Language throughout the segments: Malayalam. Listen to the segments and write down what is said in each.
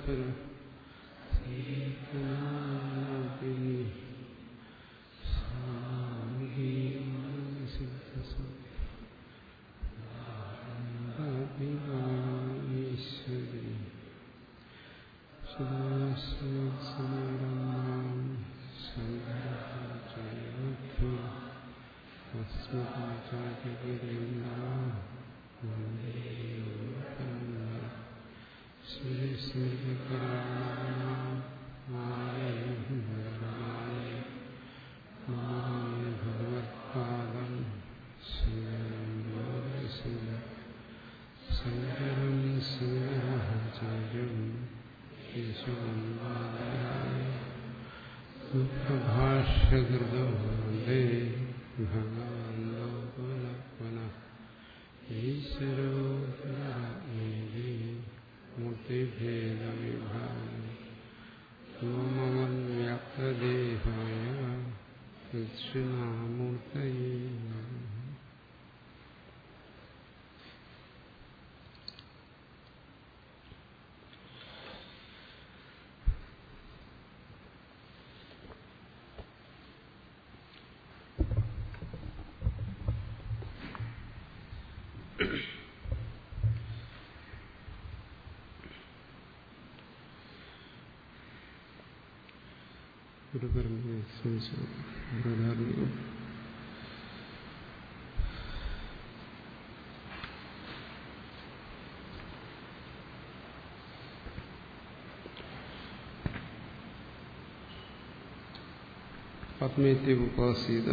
ഭാഷ്യകൃതേ ഭഗവാനോ പുനഃ പുനഃ ഈശ്വരോ മൂർത്തിഭേദവിഭാഗം വ്യാപ്തദേഹായ ദക്ഷിണാമൂർത്തയേ ഗുരുപരമ്പരയെ ശ്രമിച്ചു ബൃഹദാരണ്യം ആത്മീയത്തെ ഉപാസീത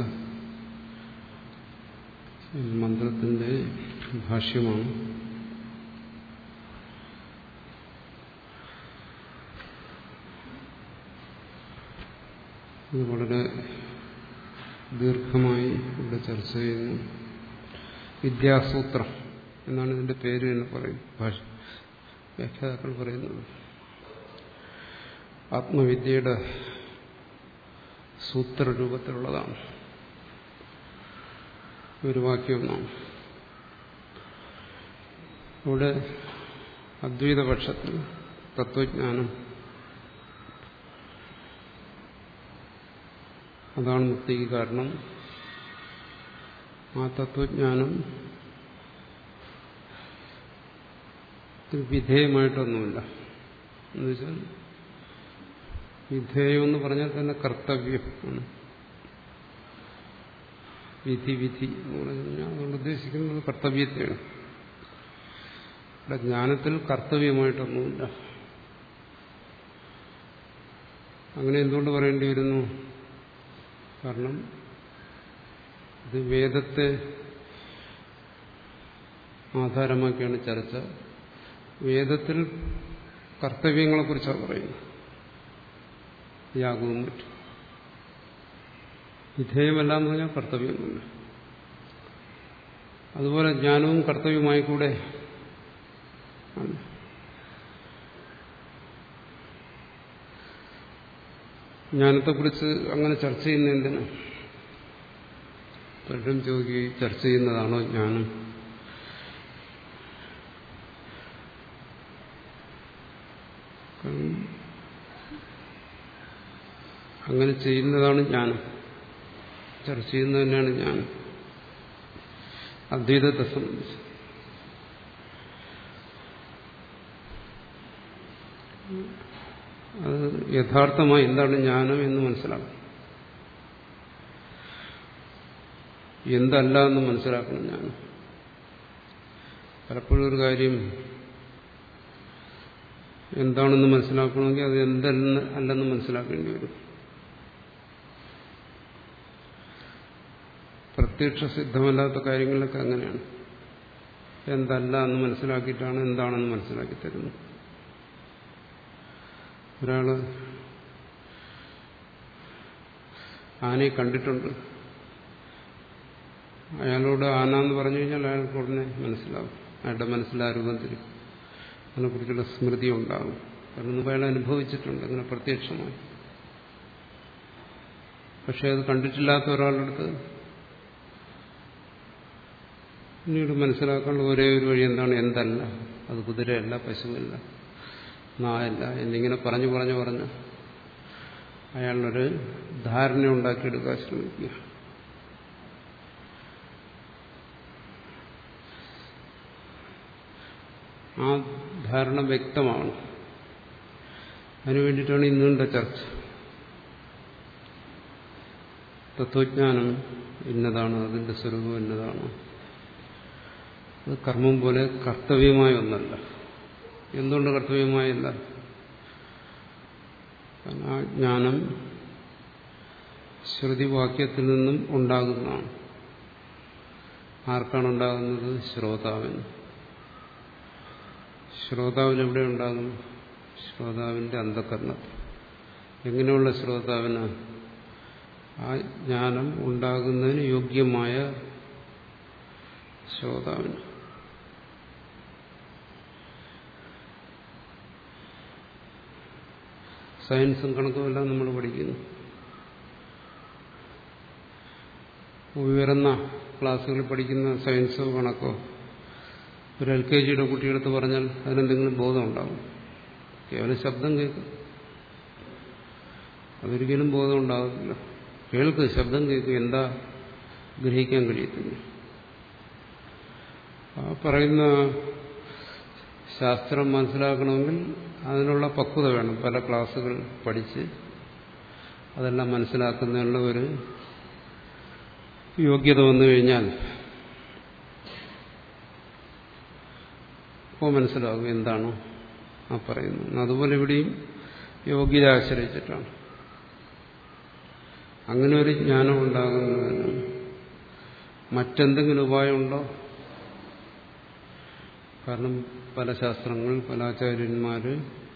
മന്ത്രത്തിന്റെ ഭാഷ്യമാണ് ഇത് വളരെ ദീർഘമായി ഇവിടെ ചർച്ച ചെയ്യുന്നു വിദ്യാസൂത്രം എന്നാണ് ഇതിന്റെ പേര് എന്ന് പറയും ഭാഷ വ്യാഖ്യാതാക്കൾ പറയുന്നത് ആത്മവിദ്യയുടെ സൂത്രരൂപത്തിലുള്ളതാണ് ഒരു വാക്യമെന്നാണ് ഇവിടെ അദ്വൈതപക്ഷത്തിൽ തത്വജ്ഞാനം അതാണ് മുക്തിക്ക് കാരണം ആ തത്വജ്ഞാനം വിധേയമായിട്ടൊന്നുമില്ല എന്നുവെച്ചാൽ വിധേയം എന്ന് പറഞ്ഞാൽ തന്നെ കർത്തവ്യം ആണ് വിധി വിധി എന്ന് പറഞ്ഞു കഴിഞ്ഞാൽ അതുകൊണ്ട് ഉദ്ദേശിക്കുന്നത് കർത്തവ്യത്തെയാണ് ഇവിടെ ജ്ഞാനത്തിൽ കർത്തവ്യമായിട്ടൊന്നുമില്ല അങ്ങനെ എന്തുകൊണ്ട് പറയേണ്ടി വരുന്നു കാരണം ഇത് വേദത്തെ ആധാരമാക്കിയാണ് ചർച്ച വേദത്തിൽ കർത്തവ്യങ്ങളെക്കുറിച്ചാണ് പറയുന്നത് യാഗവും മറ്റും വിധേയമല്ല എന്ന് പറഞ്ഞാൽ കർത്തവ്യമൊന്നുമില്ല അതുപോലെ ജ്ഞാനവും കർത്തവ്യമായി കൂടെ ജ്ഞാനത്തെക്കുറിച്ച് അങ്ങനെ ചർച്ച ചെയ്യുന്ന എന്തിനാ പലരും ചോദിക്കുകയും ചർച്ച ചെയ്യുന്നതാണോ ജ്ഞാനം അങ്ങനെ ചെയ്യുന്നതാണ് ജ്ഞാനം ചർച്ച ചെയ്യുന്നത് തന്നെയാണ് ജ്ഞാനം അദ്വൈതത്തെ സംബന്ധിച്ച് അത് യഥാർത്ഥമായി എന്താണ് ജ്ഞാനം എന്ന് മനസ്സിലാക്കണം എന്തല്ല എന്ന് മനസ്സിലാക്കണം ഞാൻ പലപ്പോഴും ഒരു കാര്യം എന്താണെന്ന് മനസ്സിലാക്കണമെങ്കിൽ അത് എന്തെന്ന് അല്ലെന്ന് മനസ്സിലാക്കേണ്ടി വരും പ്രത്യക്ഷ സിദ്ധമല്ലാത്ത കാര്യങ്ങളിലൊക്കെ അങ്ങനെയാണ് എന്തല്ല എന്ന് മനസ്സിലാക്കിയിട്ടാണ് എന്താണെന്ന് മനസ്സിലാക്കി തരുന്നത് ഒരാള് ആനയെ കണ്ടിട്ടുണ്ട് അയാളോട് ആന എന്ന് പറഞ്ഞു കഴിഞ്ഞാൽ അയാൾക്ക് ഉടനെ മനസ്സിലാവും അയാളുടെ മനസ്സിലാ രൂപത്തിൽ അതിനെക്കുറിച്ചുള്ള സ്മൃതി ഉണ്ടാകും കാരണം മുമ്പ് അയാൾ അനുഭവിച്ചിട്ടുണ്ട് അങ്ങനെ പ്രത്യക്ഷമായി പക്ഷെ അത് കണ്ടിട്ടില്ലാത്ത ഒരാളുടെ അടുത്ത് പിന്നീട് മനസ്സിലാക്കാനുള്ള ഒരേ ഒരു വഴി എന്താണ് എന്തല്ല അത് കുതിരയല്ല പശുവല്ല നായല്ല എന്നിങ്ങനെ പറഞ്ഞു പറഞ്ഞു പറഞ്ഞ് അയാളൊരു ധാരണ ഉണ്ടാക്കിയെടുക്കാൻ ശ്രമിക്കുക ആ ധാരണ വ്യക്തമാണ് അതിനു വേണ്ടിയിട്ടാണ് ഇന്നുണ്ട ചർച്ച തത്വജ്ഞാനം ഇന്നതാണ് അതിന്റെ സ്വരൂപം ഇന്നതാണ് അത് കർമ്മം പോലെ കർത്തവ്യമായ ഒന്നല്ല എന്തുകൊണ്ട് കർത്തവ്യമായല്ല കാരണം ആ ജ്ഞാനം ശ്രുതിവാക്യത്തിൽ നിന്നും ഉണ്ടാകുന്നതാണ് ആർക്കാണ് ഉണ്ടാകുന്നത് ശ്രോതാവിന് ശ്രോതാവിന് എവിടെ ഉണ്ടാകും ശ്രോതാവിന്റെ അന്ധകരണത്തിൽ എങ്ങനെയുള്ള ശ്രോതാവിന് ആ ജ്ഞാനം ഉണ്ടാകുന്നതിന് യോഗ്യമായ ശ്രോതാവിന് സയൻസും കണക്കുമെല്ലാം നമ്മൾ പഠിക്കുന്നു ഉയർന്ന ക്ലാസ്സുകളിൽ പഠിക്കുന്ന സയൻസോ കണക്കോ ഒരു എൽ കെ ജിയുടെ കുട്ടിയെടുത്ത് പറഞ്ഞാൽ അതിനെന്തെങ്കിലും ബോധം ഉണ്ടാകും കേവലം ശബ്ദം കേൾക്കും അതൊരിക്കലും ബോധം ഉണ്ടാകത്തില്ല കേൾക്ക് ശബ്ദം കേൾക്കും എന്താ ഗ്രഹിക്കാൻ കഴിയത്തില്ല ആ പറയുന്ന ശാസ്ത്രം മനസ്സിലാക്കണമെങ്കിൽ അതിനുള്ള പക്വത വേണം പല ക്ലാസ്സുകൾ പഠിച്ച് അതെല്ലാം മനസ്സിലാക്കുന്നതിനുള്ള ഒരു യോഗ്യത വന്നു കഴിഞ്ഞാൽ അപ്പോൾ മനസ്സിലാകും എന്താണോ ആ പറയുന്നത് അതുപോലെ ഇവിടെയും യോഗ്യത ആശ്രയിച്ചിട്ടാണ് അങ്ങനെ ഒരു ജ്ഞാനം ഉണ്ടാകുന്നതിന് മറ്റെന്തെങ്കിലും ഉപായമുണ്ടോ കാരണം പല ശാസ്ത്രങ്ങൾ പല ആചാര്യന്മാര്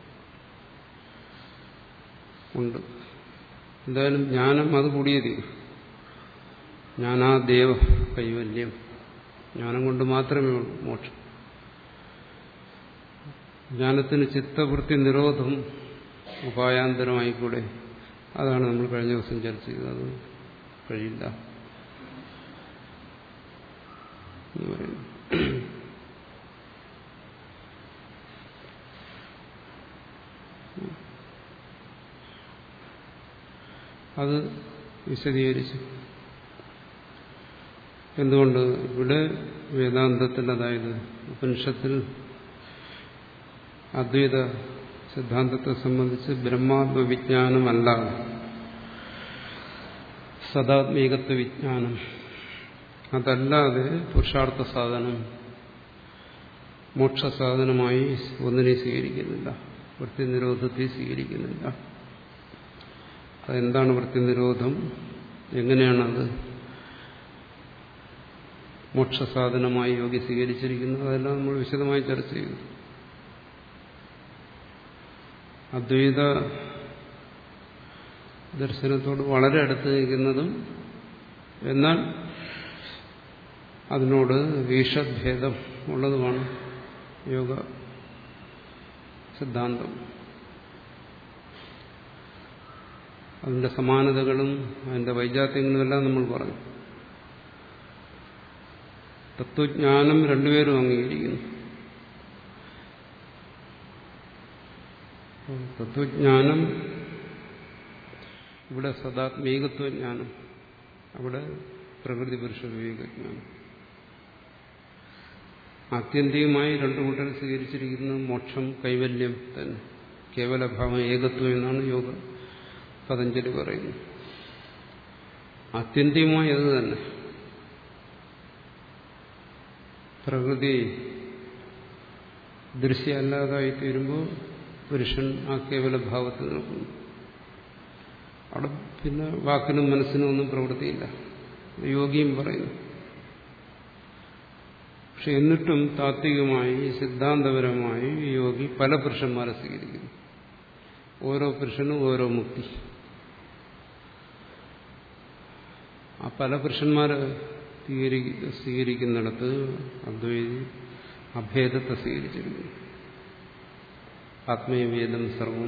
ഉണ്ട് എന്തായാലും ജ്ഞാനം അത് കൂടിയേ തീരും ജ്ഞാനാദേവ കൈവല്യം ജ്ഞാനം കൊണ്ട് മാത്രമേ ഉള്ളൂ മോക്ഷം ജ്ഞാനത്തിന് ചിത്തവൃത്തി നിരോധം ഉപായാന്തരമായിക്കൂടെ അതാണ് നമ്മൾ കഴിഞ്ഞ ദിവസം ചർച്ച ചെയ്തത് അത് കഴിയില്ല എന്ന് പറയുന്നു അത് വിശദീകരിച്ചു എന്തുകൊണ്ട് ഇവിടെ വേദാന്തത്തിൽ അതായത് ഉപനിഷത്തിൽ അദ്വൈത സിദ്ധാന്തത്തെ സംബന്ധിച്ച് ബ്രഹ്മാത്മവിജ്ഞാനമല്ല സദാത്മീകത്വ വിജ്ഞാനം അതല്ലാതെ പുരുഷാർത്ഥ സാധനം മോക്ഷസാധനമായി ഒന്നിനെ സ്വീകരിക്കുന്നില്ല വൃത്തിനിരോധത്തെ സ്വീകരിക്കുന്നില്ല അതെന്താണ് വൃത്തിനിരോധം എങ്ങനെയാണത് മോക്ഷസാധനമായി യോഗി സ്വീകരിച്ചിരിക്കുന്നത് അതെല്ലാം നമ്മൾ വിശദമായി ചർച്ച ചെയ്തു അദ്വൈത ദർശനത്തോട് വളരെ അടുത്ത് നിൽക്കുന്നതും എന്നാൽ അതിനോട് വീഷഭേദം ഉള്ളതുമാണ് യോഗ സിദ്ധാന്തം അതിന്റെ സമാനതകളും അതിന്റെ വൈജാത്യങ്ങളും എല്ലാം നമ്മൾ പറഞ്ഞു തത്വജ്ഞാനം രണ്ടുപേരും അംഗീകരിക്കുന്നു തത്വജ്ഞാനം ഇവിടെ സദാത്മീകത്വജ്ഞാനം അവിടെ പ്രകൃതി പുരുഷ വിവേകജ്ഞാനം ആത്യന്തികമായി രണ്ടു കൂട്ടർ സ്വീകരിച്ചിരിക്കുന്നത് മോക്ഷം കൈവല്യം തന്നെ കേവലഭാവം ഏകത്വം എന്നാണ് യോഗ പതഞ്ജലി പറയുന്നത് ആത്യന്തികമായി അത് തന്നെ പ്രകൃതി ദൃശ്യമല്ലാതായി തീരുമ്പോൾ പുരുഷൻ ആ കേവല ഭാവത്തിൽ നിൽക്കുന്നു അവിടെ പിന്നെ വാക്കിനും മനസ്സിനും ഒന്നും പ്രവൃത്തിയില്ല യോഗിയും പറയുന്നു പക്ഷെ എന്നിട്ടും താത്വികമായി സിദ്ധാന്തപരമായി യോഗി പല പുരുഷന്മാരെ സ്വീകരിക്കുന്നു ഓരോ പുരുഷനും ഓരോ മുക്തി ആ പല പുരുഷന്മാരെ സ്വീകരിക്കുന്നിടത്ത് അദ്വൈതി അഭേദത്തെ സ്വീകരിച്ചിരിക്കുന്നു ആത്മീയവേദം സർവം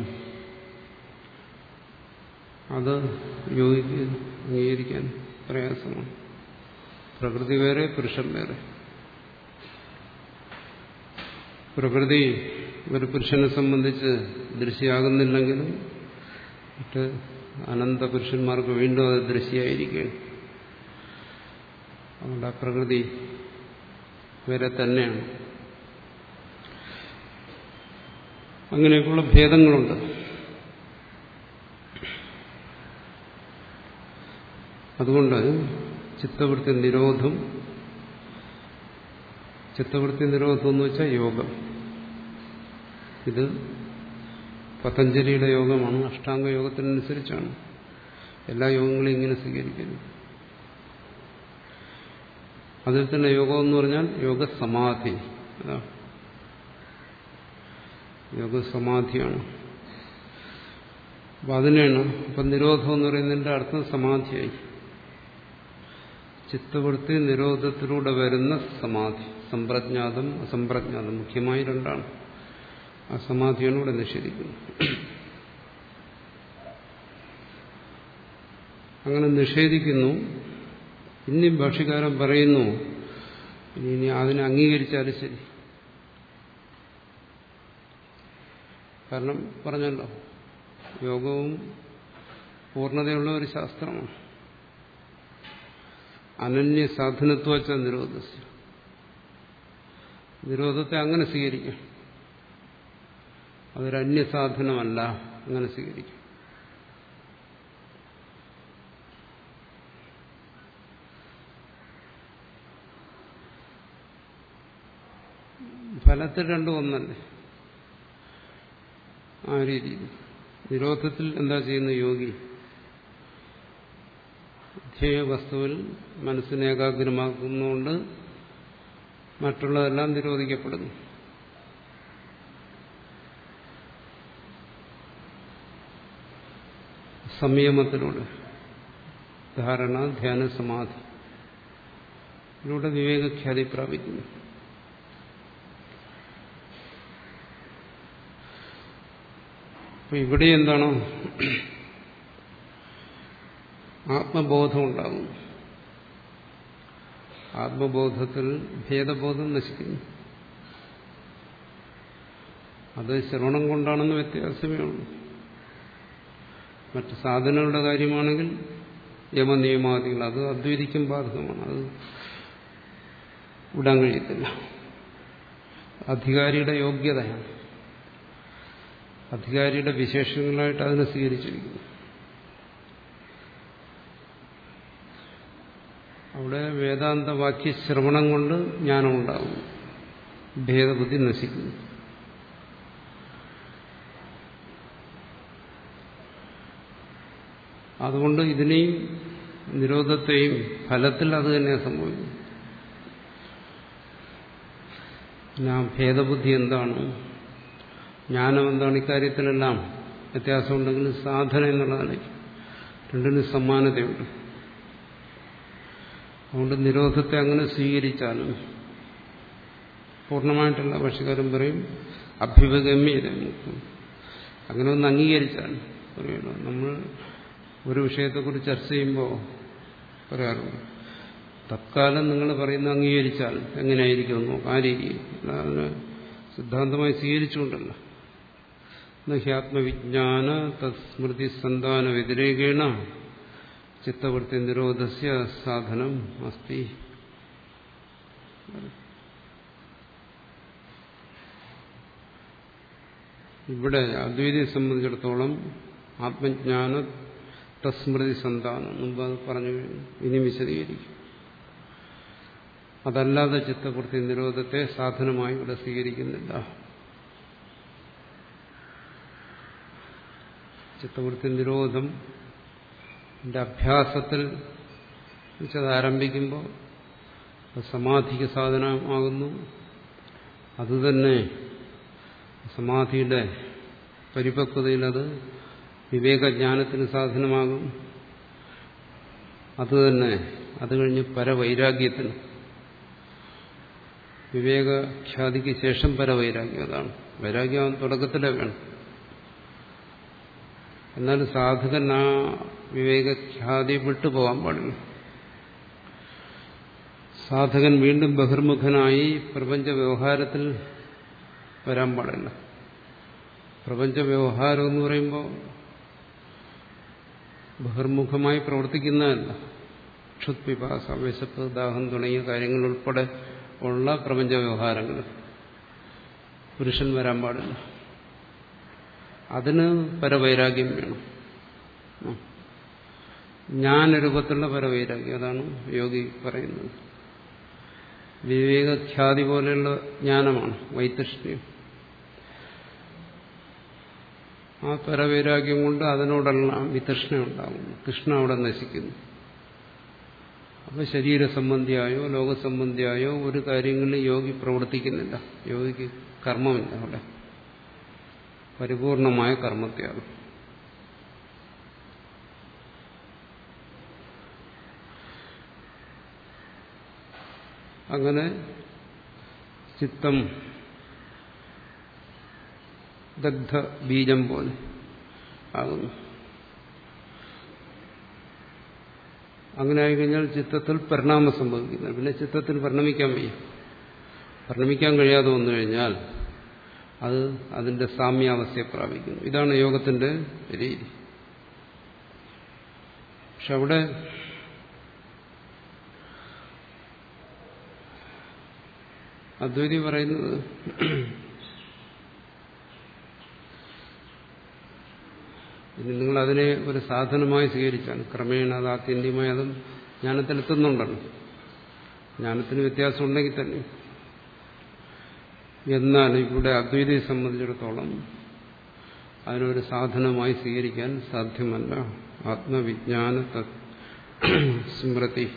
അത് യോഗിക്ക് അംഗീകരിക്കാൻ പ്രയാസമാണ് പ്രകൃതി വേറെ പുരുഷൻ വേറെ പ്രകൃതി ഒരു പുരുഷനെ സംബന്ധിച്ച് ദൃശ്യമാകുന്നില്ലെങ്കിലും മറ്റ് അനന്ത പുരുഷന്മാർക്ക് വീണ്ടും അത് ദൃശ്യമായിരിക്കുകയാണ് അതുകൊണ്ട് ആ പ്രകൃതി വേറെ തന്നെയാണ് അങ്ങനെയൊക്കെയുള്ള ഭേദങ്ങളുണ്ട് അതുകൊണ്ട് ചിത്തവൃത്തി നിരോധം ചിത്തവൃത്തി നിരോധം എന്ന് വെച്ചാൽ യോഗം ഇത് പതഞ്ജലിയുടെ യോഗമാണ് അഷ്ടാംഗ യോഗത്തിനനുസരിച്ചാണ് എല്ലാ യോഗങ്ങളെയും ഇങ്ങനെ സ്വീകരിക്കുന്നു അതിൽ തന്നെ യോഗം എന്ന് പറഞ്ഞാൽ യോഗസമാധി അതാ യോഗസമാധിയാണ് അപ്പൊ അതിനെയാണ് അപ്പൊ നിരോധം എന്ന് പറയുന്നതിന്റെ അർത്ഥം സമാധിയായി ചിത്തവൃത്തി നിരോധത്തിലൂടെ വരുന്ന സമാധി സമ്പ്രജ്ഞാതം അസംപ്രജ്ഞാതം മുഖ്യമായി രണ്ടാണ് ആ സമാധിയാണ് ഇവിടെ നിഷേധിക്കുന്നത് അങ്ങനെ നിഷേധിക്കുന്നു ഇനി ഭാഷകാരൻ പറയുന്നു ഇനി ഇനി അതിനെ അംഗീകരിച്ചാലും ശരി കാരണം പറഞ്ഞല്ലോ യോഗവും പൂർണ്ണതയുള്ള ഒരു ശാസ്ത്രമാണ് അനന്യ സാധനത്വച്ച നിരോധസ്യ നിരോധത്തെ അങ്ങനെ സ്വീകരിക്കാം അതൊരു അന്യസാധനമല്ല അങ്ങനെ സ്വീകരിക്കും ഫലത്തിൽ രണ്ടും ഒന്നല്ലേ ആ രീതിയിൽ നിരോധത്തിൽ എന്താ ചെയ്യുന്ന യോഗി ധ്യേയ വസ്തുവിൽ മനസ്സിനെ ഏകാഗ്രമാക്കുന്നതുകൊണ്ട് മറ്റുള്ളതെല്ലാം നിരോധിക്കപ്പെടുന്നു സംയമത്തിലൂടെ ധാരണ ധ്യാന സമാധി ഇതിലൂടെ വിവേകഖ്യാതി പ്രാപിക്കുന്നു അപ്പൊ ഇവിടെ എന്താണ് ആത്മബോധം ഉണ്ടാകും ആത്മബോധത്തിൽ ഭേദബോധം നശിക്കുന്നു അത് ശ്രവണം കൊണ്ടാണെന്ന് വ്യത്യാസമേ ഉള്ളൂ മറ്റ് സാധനങ്ങളുടെ കാര്യമാണെങ്കിൽ യമനിയമാദികൾ അത് അദ്വൈതിക്കും ബാധകമാണ് അത് വിടാൻ കഴിയത്തില്ല അധികാരിയുടെ യോഗ്യതയാണ് അധികാരിയുടെ വിശേഷങ്ങളായിട്ട് അതിനെ സ്വീകരിച്ചിരിക്കുന്നു അവിടെ വേദാന്ത വാക്യ ശ്രവണം കൊണ്ട് ജ്ഞാനം ഉണ്ടാകും ഭേദബുദ്ധി നശിക്കുന്നു അതുകൊണ്ട് ഇതിനെയും നിരോധത്തെയും ഫലത്തിൽ അത് തന്നെ സംഭവിക്കും പിന്നെ ആ ഭേദബുദ്ധി എന്താണ് ജ്ഞാനം എന്താണ് ഇക്കാര്യത്തിലെല്ലാം വ്യത്യാസമുണ്ടെങ്കിലും സാധന എന്നുള്ളതാണ് രണ്ടിനും സമാനതയുണ്ട് അതുകൊണ്ട് നിരോധത്തെ അങ്ങനെ സ്വീകരിച്ചാലും പൂർണ്ണമായിട്ടുള്ള ഭക്ഷ്യക്കാരൻ പറയും അഭ്യുപഗമ്യത അങ്ങനെ ഒന്ന് അംഗീകരിച്ചാൽ പറയുമല്ലോ നമ്മൾ ഒരു വിഷയത്തെക്കുറിച്ച് ചർച്ച ചെയ്യുമ്പോൾ പറയാറുണ്ട് തത്കാലം നിങ്ങൾ പറയുന്ന അംഗീകരിച്ചാൽ എങ്ങനെയായിരിക്കും നോക്കാം ആ രീതി അതിന് സിദ്ധാന്തമായി സ്വീകരിച്ചുകൊണ്ടല്ല നഹ്യാത്മവിജ്ഞാന തസ്മൃതി സന്താന വ്യതിരേകേണ ചിത്തവൃത്തി നിരോധസ്യ സാധനം അസ്തി ഇവിടെ അദ്വൈതിയെ സംബന്ധിച്ചിടത്തോളം ആത്മജ്ഞാന തസ്മൃതി സന്താനം മുമ്പ് അത് പറഞ്ഞു കഴിഞ്ഞു ഇനി വിശദീകരിക്കും അതല്ലാതെ ചിത്തവൃത്തി നിരോധത്തെ സാധനമായി ഇവിടെ സ്വീകരിക്കുന്നില്ല ചിത്തവൃത്തി നിരോധം അഭ്യാസത്തിൽ വെച്ചത് ആരംഭിക്കുമ്പോൾ സമാധിക്ക് സാധനമാകുന്നു അതുതന്നെ സമാധിയുടെ പരിപക്വതയിൽ അത് വിവേകജ്ഞാനത്തിന് സാധനമാകും അതുതന്നെ അത് കഴിഞ്ഞ് പരവൈരാഗ്യത്തിന് വിവേകഖ്യാതിക്ക് ശേഷം പരവൈരാഗ്യം അതാണ് വൈരാഗ്യം തുടക്കത്തിലേ വേണം എന്നാൽ സാധകൻ ആ വിവേകഖ്യാതി വിട്ടുപോകാൻ പാടില്ല സാധകൻ വീണ്ടും ബഹിർമുഖനായി പ്രപഞ്ച വ്യവഹാരത്തിൽ വരാൻ പാടില്ല പ്രപഞ്ച വ്യവഹാരം എന്ന് പറയുമ്പോൾ ബഹിർമുഖമായി പ്രവർത്തിക്കുന്നതല്ല ക്ഷുത്പിപാസ വിശപ്പ് ദാഹം തുടങ്ങിയ കാര്യങ്ങൾ ഉൾപ്പെടെ ഉള്ള പ്രപഞ്ച വ്യവഹാരങ്ങൾ പുരുഷൻ വരാൻ പാടില്ല അതിന് പരവൈരാഗ്യം വേണം ജ്ഞാനരൂപത്തിലുള്ള പരവൈരാഗ്യം അതാണ് യോഗി പറയുന്നത് വിവേകഖ്യാതി പോലെയുള്ള ജ്ഞാനമാണ് വൈതൃഷ്ണ്യം ആ പരവൈരാഗ്യം കൊണ്ട് അതിനോടെല്ലാം വിതൃഷ്ണ ഉണ്ടാകുന്നു കൃഷ്ണ അവിടെ നശിക്കുന്നു അപ്പൊ ശരീരസംബന്ധിയായോ ലോകസംബന്ധിയായോ ഒരു കാര്യങ്ങളിൽ യോഗി പ്രവർത്തിക്കുന്നില്ല യോഗിക്ക് കർമ്മമില്ല അവിടെ പരിപൂർണമായ കർമ്മത്യാഗം അങ്ങനെ ചിത്തം ദഗ്ധ ബീജം പോലെ ആകുന്നു അങ്ങനെ ആയിക്കഴിഞ്ഞാൽ ചിത്തത്തിൽ പരിണാമം സംഭവിക്കുന്നത് പിന്നെ ചിത്തത്തിൽ പരിണമിക്കാൻ വയ്യ പരിണമിക്കാൻ കഴിയാതെ വന്നു കഴിഞ്ഞാൽ അത് അതിന്റെ സാമ്യാവസ്ഥയെ പ്രാപിക്കുന്നു ഇതാണ് യോഗത്തിന്റെ രീതി പക്ഷെ അവിടെ അദ്വൈതി പറയുന്നത് ഇനി നിങ്ങൾ അതിനെ ഒരു സാധനമായി സ്വീകരിച്ചാണ് ക്രമേണ അത് ആത്യന്തികമായി അതും ജ്ഞാനത്തിലെത്തുന്നുണ്ടല്ലോ ജ്ഞാനത്തിന് വ്യത്യാസം ഉണ്ടെങ്കിൽ തന്നെ എന്നാൽ ഇവിടെ അദ്വൈതയെ സംബന്ധിച്ചിടത്തോളം അതിനൊരു സാധനമായി സ്വീകരിക്കാൻ സാധ്യമല്ല ആത്മവിജ്ഞാന സ്മൃതി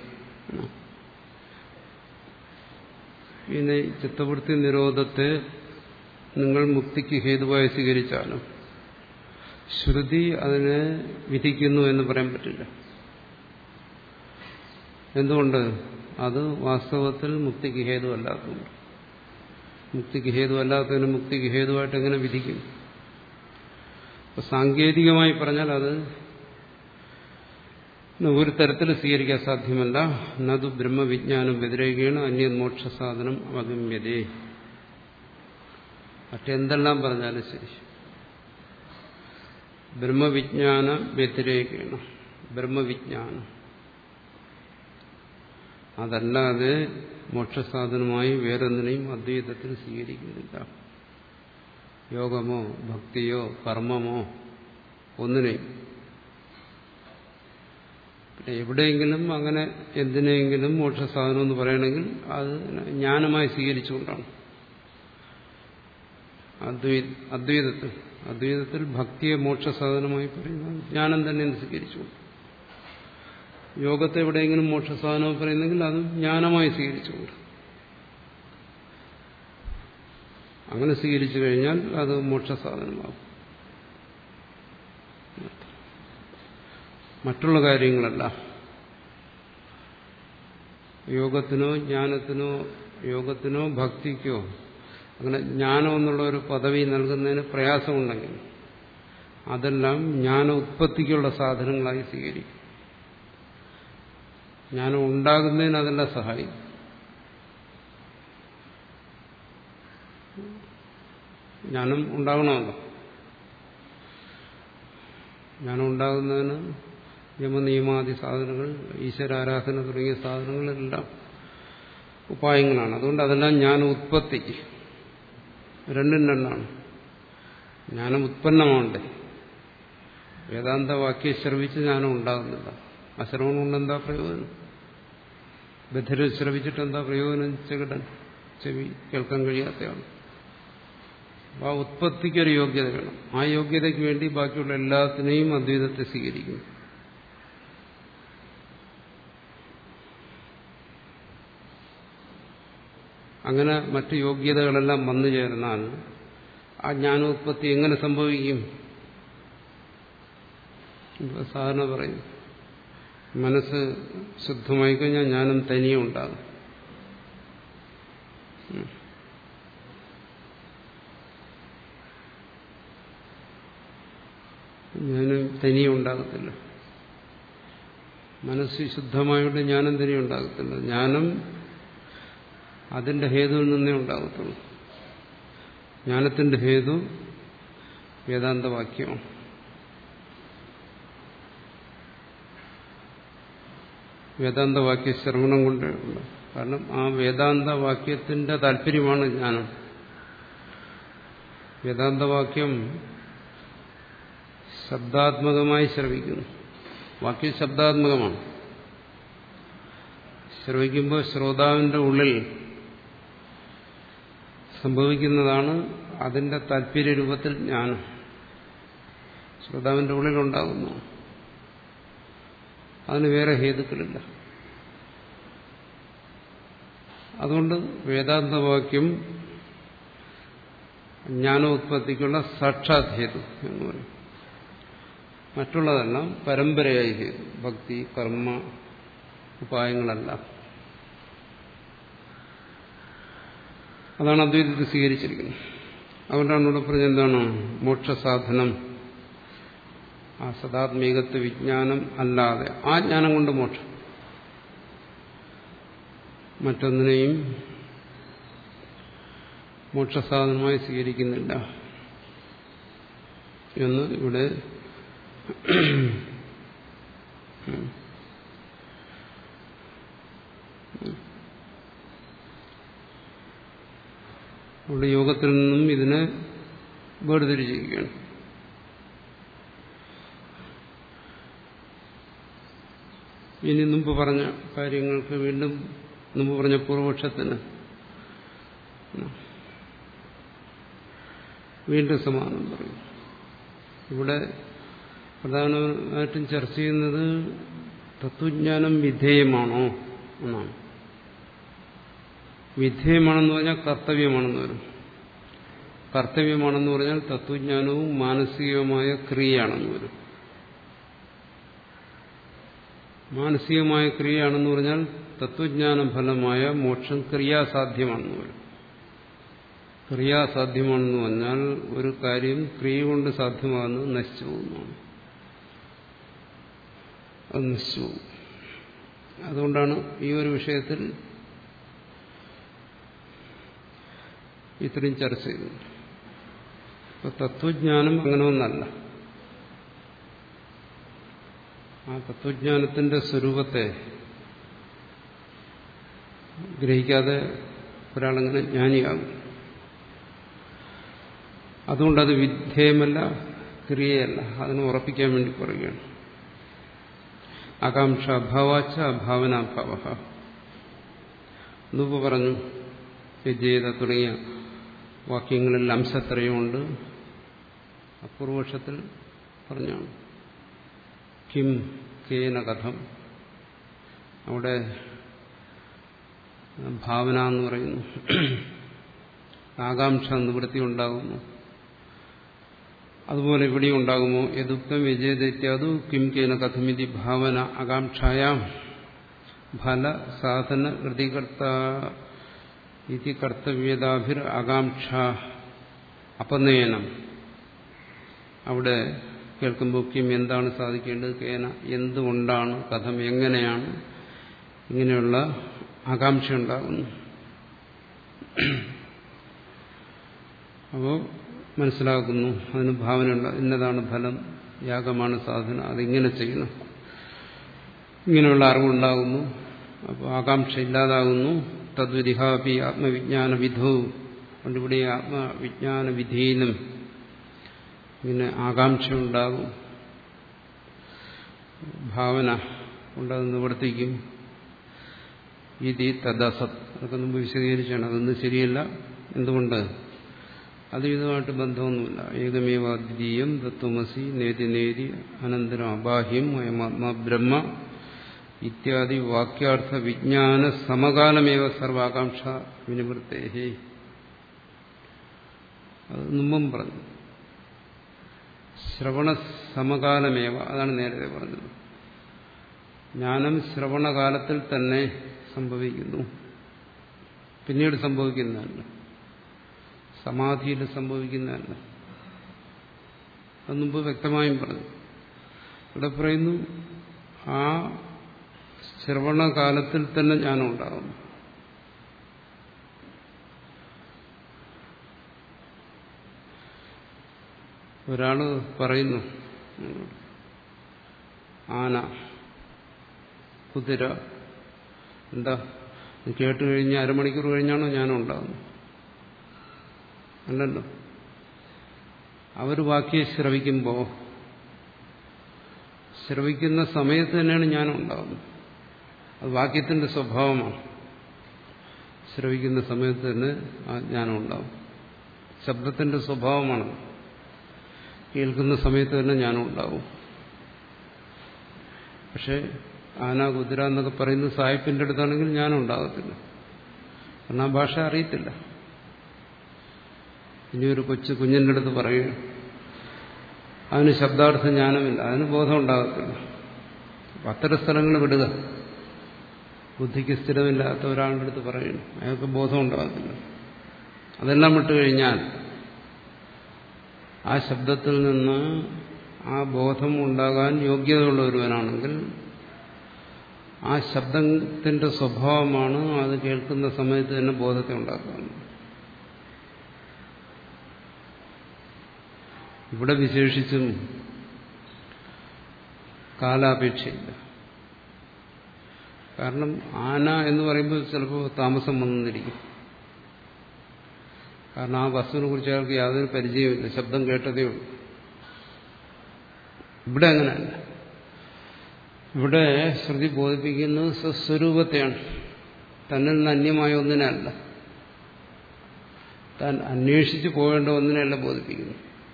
പിന്നെ ചിത്തവൃത്തി നിരോധത്തെ നിങ്ങൾ മുക്തിക്ക് ഹേതുവായി സ്വീകരിച്ചാലും ശ്രുതി അതിനെ വിധിക്കുന്നു എന്ന് പറയാൻ പറ്റില്ല എന്തുകൊണ്ട് അത് വാസ്തവത്തിൽ മുക്തിക്ക് ഹേതുവല്ലാത്തതുകൊണ്ട് മുക്തിക്ക് ഹേതുവല്ലാത്തതിന് മുക്തിക്ക് ഹേതുവായിട്ട് എങ്ങനെ വിധിക്കും അപ്പൊ സാങ്കേതികമായി പറഞ്ഞാൽ അത് ഒരു തരത്തിൽ സ്വീകരിക്കാൻ സാധ്യമല്ല നതു ബ്രഹ്മവിജ്ഞാനം വ്യതിരേകയാണ് അന്യമോക്ഷ സാധനം അവഗമ്യതേ മറ്റെന്തെല്ലാം പറഞ്ഞാലും ശരി ബ്രഹ്മവിജ്ഞാന വ്യതിരേകയാണ് ബ്രഹ്മവിജ്ഞാനം അതല്ലാതെ മോക്ഷസാധനമായി വേറൊന്നിനെയും അദ്വൈതത്തിൽ സ്വീകരിക്കുന്നില്ല യോഗമോ ഭക്തിയോ കർമ്മമോ ഒന്നിനെയും പിന്നെ എവിടെയെങ്കിലും അങ്ങനെ എന്തിനെങ്കിലും മോക്ഷസാധനം എന്ന് പറയണമെങ്കിൽ അത് ജ്ഞാനമായി സ്വീകരിച്ചുകൊണ്ടാണ് അദ്വൈ അദ്വൈതത്തിൽ അദ്വൈതത്തിൽ ഭക്തിയെ മോക്ഷസാധനമായി പറയുന്നത് ജ്ഞാനം തന്നെ സ്വീകരിച്ചുകൊണ്ട് യോഗത്തെ എവിടെയെങ്കിലും മോക്ഷസാധനം പറയുന്നെങ്കിൽ അത് ജ്ഞാനമായി സ്വീകരിച്ചുകൊണ്ട് അങ്ങനെ സ്വീകരിച്ചു കഴിഞ്ഞാൽ അത് മോക്ഷസാധനമാകും മറ്റുള്ള കാര്യങ്ങളല്ല യോഗത്തിനോ ജ്ഞാനത്തിനോ യോഗത്തിനോ ഭക്തിക്കോ അങ്ങനെ ജ്ഞാനം എന്നുള്ള ഒരു പദവി നൽകുന്നതിന് പ്രയാസമുണ്ടെങ്കിൽ അതെല്ലാം ജ്ഞാന ഉത്പത്തിക്കുള്ള സാധനങ്ങളായി സ്വീകരിക്കും ജ്ഞാനം ഉണ്ടാകുന്നതിന് അതെല്ലാം സഹായിക്കും ജ്ഞാനം ഉണ്ടാകണമല്ലോ ജ്ഞാനം ഉണ്ടാകുന്നതിന് യമനിയമാദി സാധനങ്ങൾ ഈശ്വരാരാധന തുടങ്ങിയ സാധനങ്ങളെല്ലാം ഉപായങ്ങളാണ് അതുകൊണ്ട് അതെല്ലാം ജ്ഞാന ഉത്പത്തിക്ക് രണ്ടും രണ്ടാണ് ജ്ഞാനം ഉത്പന്നമാണ്ടേ വേദാന്ത വാക്യം ശ്രവിച്ച് ജ്ഞാനം ഉണ്ടാകുന്നില്ല ആ ശ്രവണം കൊണ്ട് എന്താ പ്രയോജനം ബധിര ശ്രവിച്ചിട്ട് എന്താ പ്രയോജനം ചെകിടൻ ചെവി കേൾക്കാൻ കഴിയാത്തയാണ് ആ ഉത്പത്തിക്കൊരു യോഗ്യത വേണം ആ യോഗ്യതയ്ക്ക് വേണ്ടി ബാക്കിയുള്ള എല്ലാത്തിനെയും അദ്വൈതത്തെ സ്വീകരിക്കുന്നു അങ്ങനെ മറ്റു യോഗ്യതകളെല്ലാം വന്നു ചേർന്നാൽ ആ ജ്ഞാനോത്പത്തി എങ്ങനെ സംഭവിക്കും സാധാരണ പറയും മനസ്സ് ശുദ്ധമായി കഴിഞ്ഞാൽ ജ്ഞാനം തനിയെ ഉണ്ടാകും ജ്ഞാനം തനിയെ ഉണ്ടാകത്തില്ല മനസ്സ് ശുദ്ധമായോണ്ട് ജ്ഞാനം തനിയെ ഉണ്ടാകത്തില്ല ജ്ഞാനം അതിന്റെ ഹേതുവിൽ നിന്നേ ഉണ്ടാകത്തുള്ളൂ ജ്ഞാനത്തിന്റെ ഹേതു വേദാന്തവാക്യമാണ് വേദാന്തവാക്യ ശ്രവണം കൊണ്ട് കാരണം ആ വേദാന്തവാക്യത്തിന്റെ താല്പര്യമാണ് ജ്ഞാനം വേദാന്തവാക്യം ശബ്ദാത്മകമായി ശ്രവിക്കുന്നു വാക്യം ശബ്ദാത്മകമാണ് ശ്രവിക്കുമ്പോൾ ശ്രോതാവിന്റെ ഉള്ളിൽ സംഭവിക്കുന്നതാണ് അതിന്റെ താല്പര്യ രൂപത്തിൽ ജ്ഞാനം ശ്രോതാവിന്റെ ഉള്ളിലുണ്ടാകുന്നു അതിന് വേറെ ഹേതുക്കളില്ല അതുകൊണ്ട് വേദാന്തവാക്യം ജ്ഞാനോത്പത്തിക്കുള്ള സാക്ഷാത് ഹേതു എന്ന് പറയും മറ്റുള്ളതെല്ലാം പരമ്പരയായി ഹേതു ഭക്തി കർമ്മ ഉപായങ്ങളല്ല അതാണ് അദ്വൈതത്തിൽ സ്വീകരിച്ചിരിക്കുന്നത് അതുകൊണ്ടാണ് ഇവിടെ പറഞ്ഞ എന്താണ് മോക്ഷസാധനം ആ സദാത്മീകത്വ വിജ്ഞാനം അല്ലാതെ ആ ജ്ഞാനം കൊണ്ട് മോക്ഷം മറ്റൊന്നിനെയും മോക്ഷസാധനമായി സ്വീകരിക്കുന്നില്ല എന്ന് ഇവിടെ ഇവിടെ യോഗത്തിൽ നിന്നും ഇതിനെ വേർതിരിച്ചിരിക്കുകയാണ് ഇനി മുമ്പ് പറഞ്ഞ കാര്യങ്ങൾക്ക് വീണ്ടും മുമ്പ് പറഞ്ഞ പൂർവപക്ഷത്തിന് വീണ്ടും സമാനം പറയും ഇവിടെ പ്രധാനമായിട്ടും ചർച്ച ചെയ്യുന്നത് തത്വജ്ഞാനം വിധേയമാണോ എന്നാണ് വിധേയമാണെന്ന് പറഞ്ഞാൽ കർത്തവ്യമാണെന്ന് വരും കർത്തവ്യമാണെന്ന് പറഞ്ഞാൽ തത്വജ്ഞാനവും മാനസികവുമായ ക്രിയയാണെന്ന് വരും മാനസികമായ ക്രിയയാണെന്ന് പറഞ്ഞാൽ തത്വജ്ഞാന ഫലമായ മോക്ഷം ക്രിയാസാധ്യമാണെന്ന് വരും ക്രിയാസാധ്യമാണെന്ന് പറഞ്ഞാൽ ഒരു കാര്യം ക്രിയ കൊണ്ട് സാധ്യമാകുന്നത് നശിച്ചു പോകുന്നതാണ് അത് നശിച്ചു പോകും അതുകൊണ്ടാണ് ഈ ഒരു വിഷയത്തിൽ ഇത്രയും ചർച്ച ചെയ്തത് ഇപ്പൊ തത്വജ്ഞാനം അങ്ങനെ ഒന്നല്ല ആ തത്വജ്ഞാനത്തിന്റെ സ്വരൂപത്തെ ഗ്രഹിക്കാതെ ഒരാളങ്ങനെ ജ്ഞാനിയാകും അതുകൊണ്ടത് വിധേയമല്ല ക്രിയയല്ല അതിനെ ഉറപ്പിക്കാൻ വേണ്ടി പറയുകയാണ് ആകാംക്ഷ അഭാവാച്ച അഭാവനാഭാവ മുമ്പ് പറഞ്ഞു വിജയത തുടങ്ങിയ വാക്യങ്ങളിൽ അംശത്രയമുണ്ട് അപൂർവക്ഷത്തിൽ പറഞ്ഞാണ് കിം കേന കഥം അവിടെ ഭാവന എന്ന് പറയുന്നു ആകാംക്ഷ നിവൃത്തി ഉണ്ടാകുന്നു അതുപോലെ ഇവിടെ ഉണ്ടാകുമോ യദുക്തം വിജയദൈത്യാതു കിം കേന കഥമിതി ഭാവന ആകാംക്ഷായാം ഫല സാധന കൃതികർത്ത ഇതി കർത്തവ്യതാഭിർ ആകാംക്ഷ അപനയനം അവിടെ കേൾക്കുമ്പോൾ കിം എന്താണ് സാധിക്കേണ്ടത് കേന എന്തുകൊണ്ടാണ് കഥം എങ്ങനെയാണ് ഇങ്ങനെയുള്ള ആകാംക്ഷ ഉണ്ടാകുന്നു അപ്പോൾ മനസ്സിലാക്കുന്നു അതിന് ഭാവനയുണ്ട് ഇന്നതാണ് ഫലം യാഗമാണ് സാധന അതിങ്ങനെ ചെയ്യണം ഇങ്ങനെയുള്ള അറിവുണ്ടാകുന്നു അപ്പോൾ ആകാംക്ഷ ഇല്ലാതാകുന്നു തദ്വിധിഹാപി ആത്മവിജ്ഞാന വിധവും അതുകൊണ്ടിവിടെ ആത്മവിജ്ഞാന വിധിയിലും ഇങ്ങനെ ആകാംക്ഷ ഉണ്ടാകും ഭാവന കൊണ്ടത് നിവർത്തിക്കും ഇതി തദസത് അതൊക്കെ മുമ്പ് വിശദീകരിച്ചാണ് അതൊന്നും ശരിയല്ല എന്തുകൊണ്ട് അത് ഇതുമായിട്ട് ബന്ധമൊന്നുമില്ല ഏകമേവ അദ്വിതീയം തത്വമസി നേതി നേതി അനന്തരം അബാഹ്യം അയമാത്മാ ബ്രഹ്മ ഇത്യാദി വാക്യാർത്ഥ വിജ്ഞാന സമകാലമേവ സർവാകാംക്ഷ വിനിവൃത്തേഹി അത് മുമ്പും പറഞ്ഞു ശ്രവണ സമകാലമേവ അതാണ് നേരത്തെ പറഞ്ഞത് ജ്ഞാനം ശ്രവണകാലത്തിൽ തന്നെ സംഭവിക്കുന്നു പിന്നീട് സംഭവിക്കുന്നതല്ല സമാധിയിൽ സംഭവിക്കുന്നതല്ല അത് മുമ്പ് വ്യക്തമായും പറഞ്ഞു ഇവിടെ പറയുന്നു ആ ശ്രവണകാലത്തിൽ തന്നെ ജ്ഞാനം ഉണ്ടാകുന്നു ഒരാള് പറയുന്നു ആന കുതിര എന്താ ഇത് കേട്ട് കഴിഞ്ഞ് അരമണിക്കൂർ കഴിഞ്ഞാണോ ഞാനും ഉണ്ടാകുന്നത് അല്ലല്ലോ അവർ വാക്യം ശ്രവിക്കുമ്പോൾ ശ്രവിക്കുന്ന സമയത്ത് തന്നെയാണ് ഞാനും ഉണ്ടാകുന്നത് അത് വാക്യത്തിന്റെ സ്വഭാവമാണ് ശ്രവിക്കുന്ന സമയത്ത് തന്നെ ആ ജ്ഞാനം ഉണ്ടാവും ശബ്ദത്തിന്റെ സ്വഭാവമാണ് കേൾക്കുന്ന സമയത്ത് തന്നെ ജ്ഞാനം ഉണ്ടാവും പക്ഷെ ആന കുതിര എന്നൊക്കെ പറയുന്നത് സാഹിബിന്റെ അടുത്താണെങ്കിൽ ജ്ഞാനം ഉണ്ടാകത്തില്ല കാരണം ആ ഭാഷ അറിയത്തില്ല ഇനി ഒരു കൊച്ചു കുഞ്ഞിൻ്റെ അടുത്ത് പറയുക അതിന് ശബ്ദാർത്ഥ ജ്ഞാനമില്ല അതിന് ബോധം ഉണ്ടാകത്തില്ല അത്തരം സ്ഥലങ്ങൾ വിടുക ബുദ്ധിക്ക് സ്ഥിരമില്ലാത്ത ഒരാളുടെ അടുത്ത് പറയുന്നു അയാൾക്ക് ബോധം ഉണ്ടാകത്തില്ല അതെല്ലാം വിട്ടു കഴിഞ്ഞാൽ ആ ശബ്ദത്തിൽ നിന്ന് ആ ബോധം ഉണ്ടാകാൻ യോഗ്യതയുള്ള ഒരുവനാണെങ്കിൽ ആ ശബ്ദത്തിന്റെ സ്വഭാവമാണ് അത് കേൾക്കുന്ന സമയത്ത് തന്നെ ബോധത്തെ ഉണ്ടാക്കുന്നത് ഇവിടെ വിശേഷിച്ചും കാലാപേക്ഷയില്ല കാരണം ആന എന്ന് പറയുമ്പോൾ ചിലപ്പോൾ താമസം വന്നിരിക്കും കാരണം ആ വസ്തുവിനെ കുറിച്ച് അയാൾക്ക് യാതൊരു പരിചയമില്ല ശബ്ദം കേട്ടതേ ഉള്ളൂ ഇവിടെ അങ്ങനെയല്ല ഇവിടെ ശ്രുതി ബോധിപ്പിക്കുന്നത് സ്വസ്വരൂപത്തെയാണ് തന്നിൽ നിന്ന് അന്യമായ ഒന്നിനല്ല താൻ അന്വേഷിച്ച് പോകേണ്ട ഒന്നിനെയല്ല ബോധിപ്പിക്കുന്നു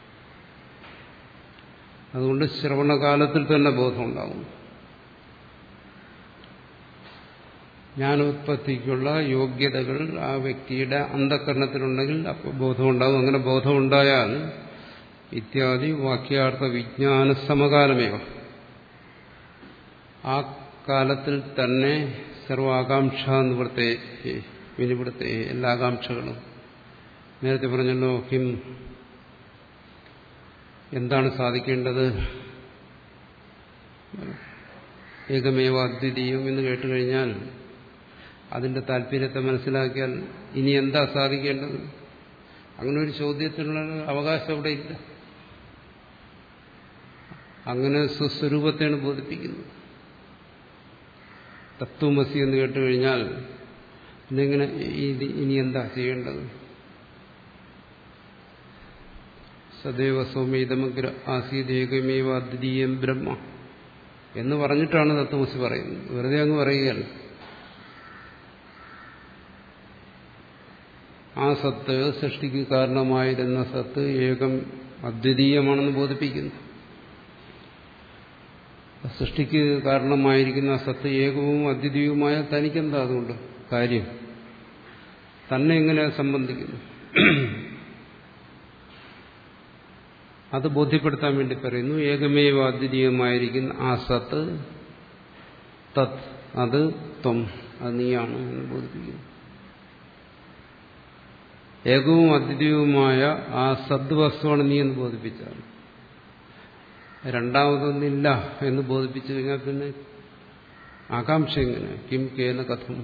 അതുകൊണ്ട് ശ്രവണകാലത്തിൽ തന്നെ ബോധം ഉണ്ടാകും ജ്ഞാനോത്പത്തിക്കുള്ള യോഗ്യതകൾ ആ വ്യക്തിയുടെ അന്ധകരണത്തിലുണ്ടെങ്കിൽ അപ്പോൾ ബോധമുണ്ടാകും അങ്ങനെ ബോധമുണ്ടായാൽ ഇത്യാദി വാക്യാർത്ഥ വിജ്ഞാന സമകാലമേവ ആ കാലത്തിൽ തന്നെ സർവാകാംക്ഷ നിവൃത്തെ വിനിവൃത്തെ എല്ലാ ആകാംക്ഷകളും നേരത്തെ പറഞ്ഞല്ലോ ഹിം എന്താണ് സാധിക്കേണ്ടത് ഏകമേവ അദ്വിതീയം എന്ന് കേട്ടുകഴിഞ്ഞാൽ അതിന്റെ താല്പര്യത്തെ മനസ്സിലാക്കിയാൽ ഇനി എന്താ സാധിക്കേണ്ടത് അങ്ങനെ ഒരു ചോദ്യത്തിനുള്ള അവകാശം അവിടെ ഇല്ല അങ്ങനെ സ്വസ്വരൂപത്തെയാണ് ബോധിപ്പിക്കുന്നത് തത്വമസി എന്ന് കേട്ടുകഴിഞ്ഞാൽ പിന്നെങ്ങനെ ഇനി എന്താ ചെയ്യേണ്ടത് സദൈവ സൗമ്യതമഗ്ര ആസീതേകമേവ അദ്വിതീയം ബ്രഹ്മ എന്ന് പറഞ്ഞിട്ടാണ് തത്വമസി പറയുന്നത് വെറുതെ അങ്ങ് പറയുകയല്ല ആ സത്ത് സൃഷ്ടിക്ക് കാരണമായിരുന്ന സത്ത് ഏകം അദ്വിതീയമാണെന്ന് ബോധിപ്പിക്കുന്നു സൃഷ്ടിക്ക് കാരണമായിരിക്കുന്ന സത്ത് ഏകവും അദ്വിതീയവുമായ തനിക്കെന്താ അതുകൊണ്ട് കാര്യം തന്നെ എങ്ങനെ സംബന്ധിക്കുന്നു അത് ബോധ്യപ്പെടുത്താൻ വേണ്ടി പറയുന്നു ഏകമേവ അദ്വിതീയമായിരിക്കുന്ന ആ സത്ത് തത് അത് ത്വം അത് നീയാണ് എന്ന് ബോധിപ്പിക്കുന്നു ഏകവും അദ്വിതീയവുമായ ആ സദ്വസ്തുവാണ് നീ എന്ന് ബോധിപ്പിച്ചാണ് രണ്ടാമതൊന്നില്ല എന്ന് ബോധിപ്പിച്ചു കഴിഞ്ഞാൽ പിന്നെ ആകാംക്ഷ എങ്ങനെ കിം കേന കഥം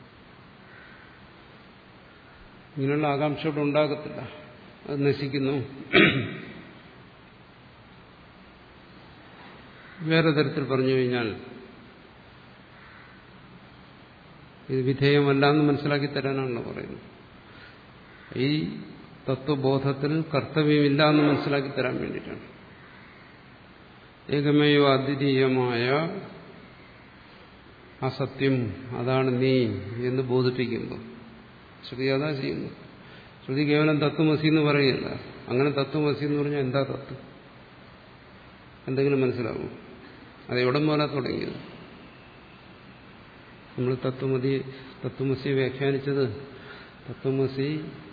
ഇങ്ങനെയുള്ള ആകാംക്ഷ ഇവിടെ ഉണ്ടാകത്തില്ല അത് നശിക്കുന്നു വേറെ തരത്തിൽ പറഞ്ഞു കഴിഞ്ഞാൽ ഇത് വിധേയമല്ല എന്ന് മനസ്സിലാക്കി തരാനാണല്ലോ പറയുന്നത് ഈ തത്വബോധത്തിൽ കർത്തവ്യമില്ല എന്ന് മനസ്സിലാക്കി തരാൻ വേണ്ടിയിട്ടാണ് ഏകമേവ അദ്വിതീയമായ ആ സത്യം അതാണ് നീ എന്ന് ബോധിപ്പിക്കുമ്പോൾ ശ്രുതി അതാ ചെയ്യുന്നു ശ്രുതി കേവലം തത്വമസി എന്ന് പറയില്ല അങ്ങനെ തത്വമസി എന്ന് പറഞ്ഞാൽ എന്താ തത്വം എന്തെങ്കിലും മനസ്സിലാവും അത് എവിടെ പോലെ തുടങ്ങിയത് നമ്മൾ തത്വമതി തത്വമസി വ്യാഖ്യാനിച്ചത് തത്വമസി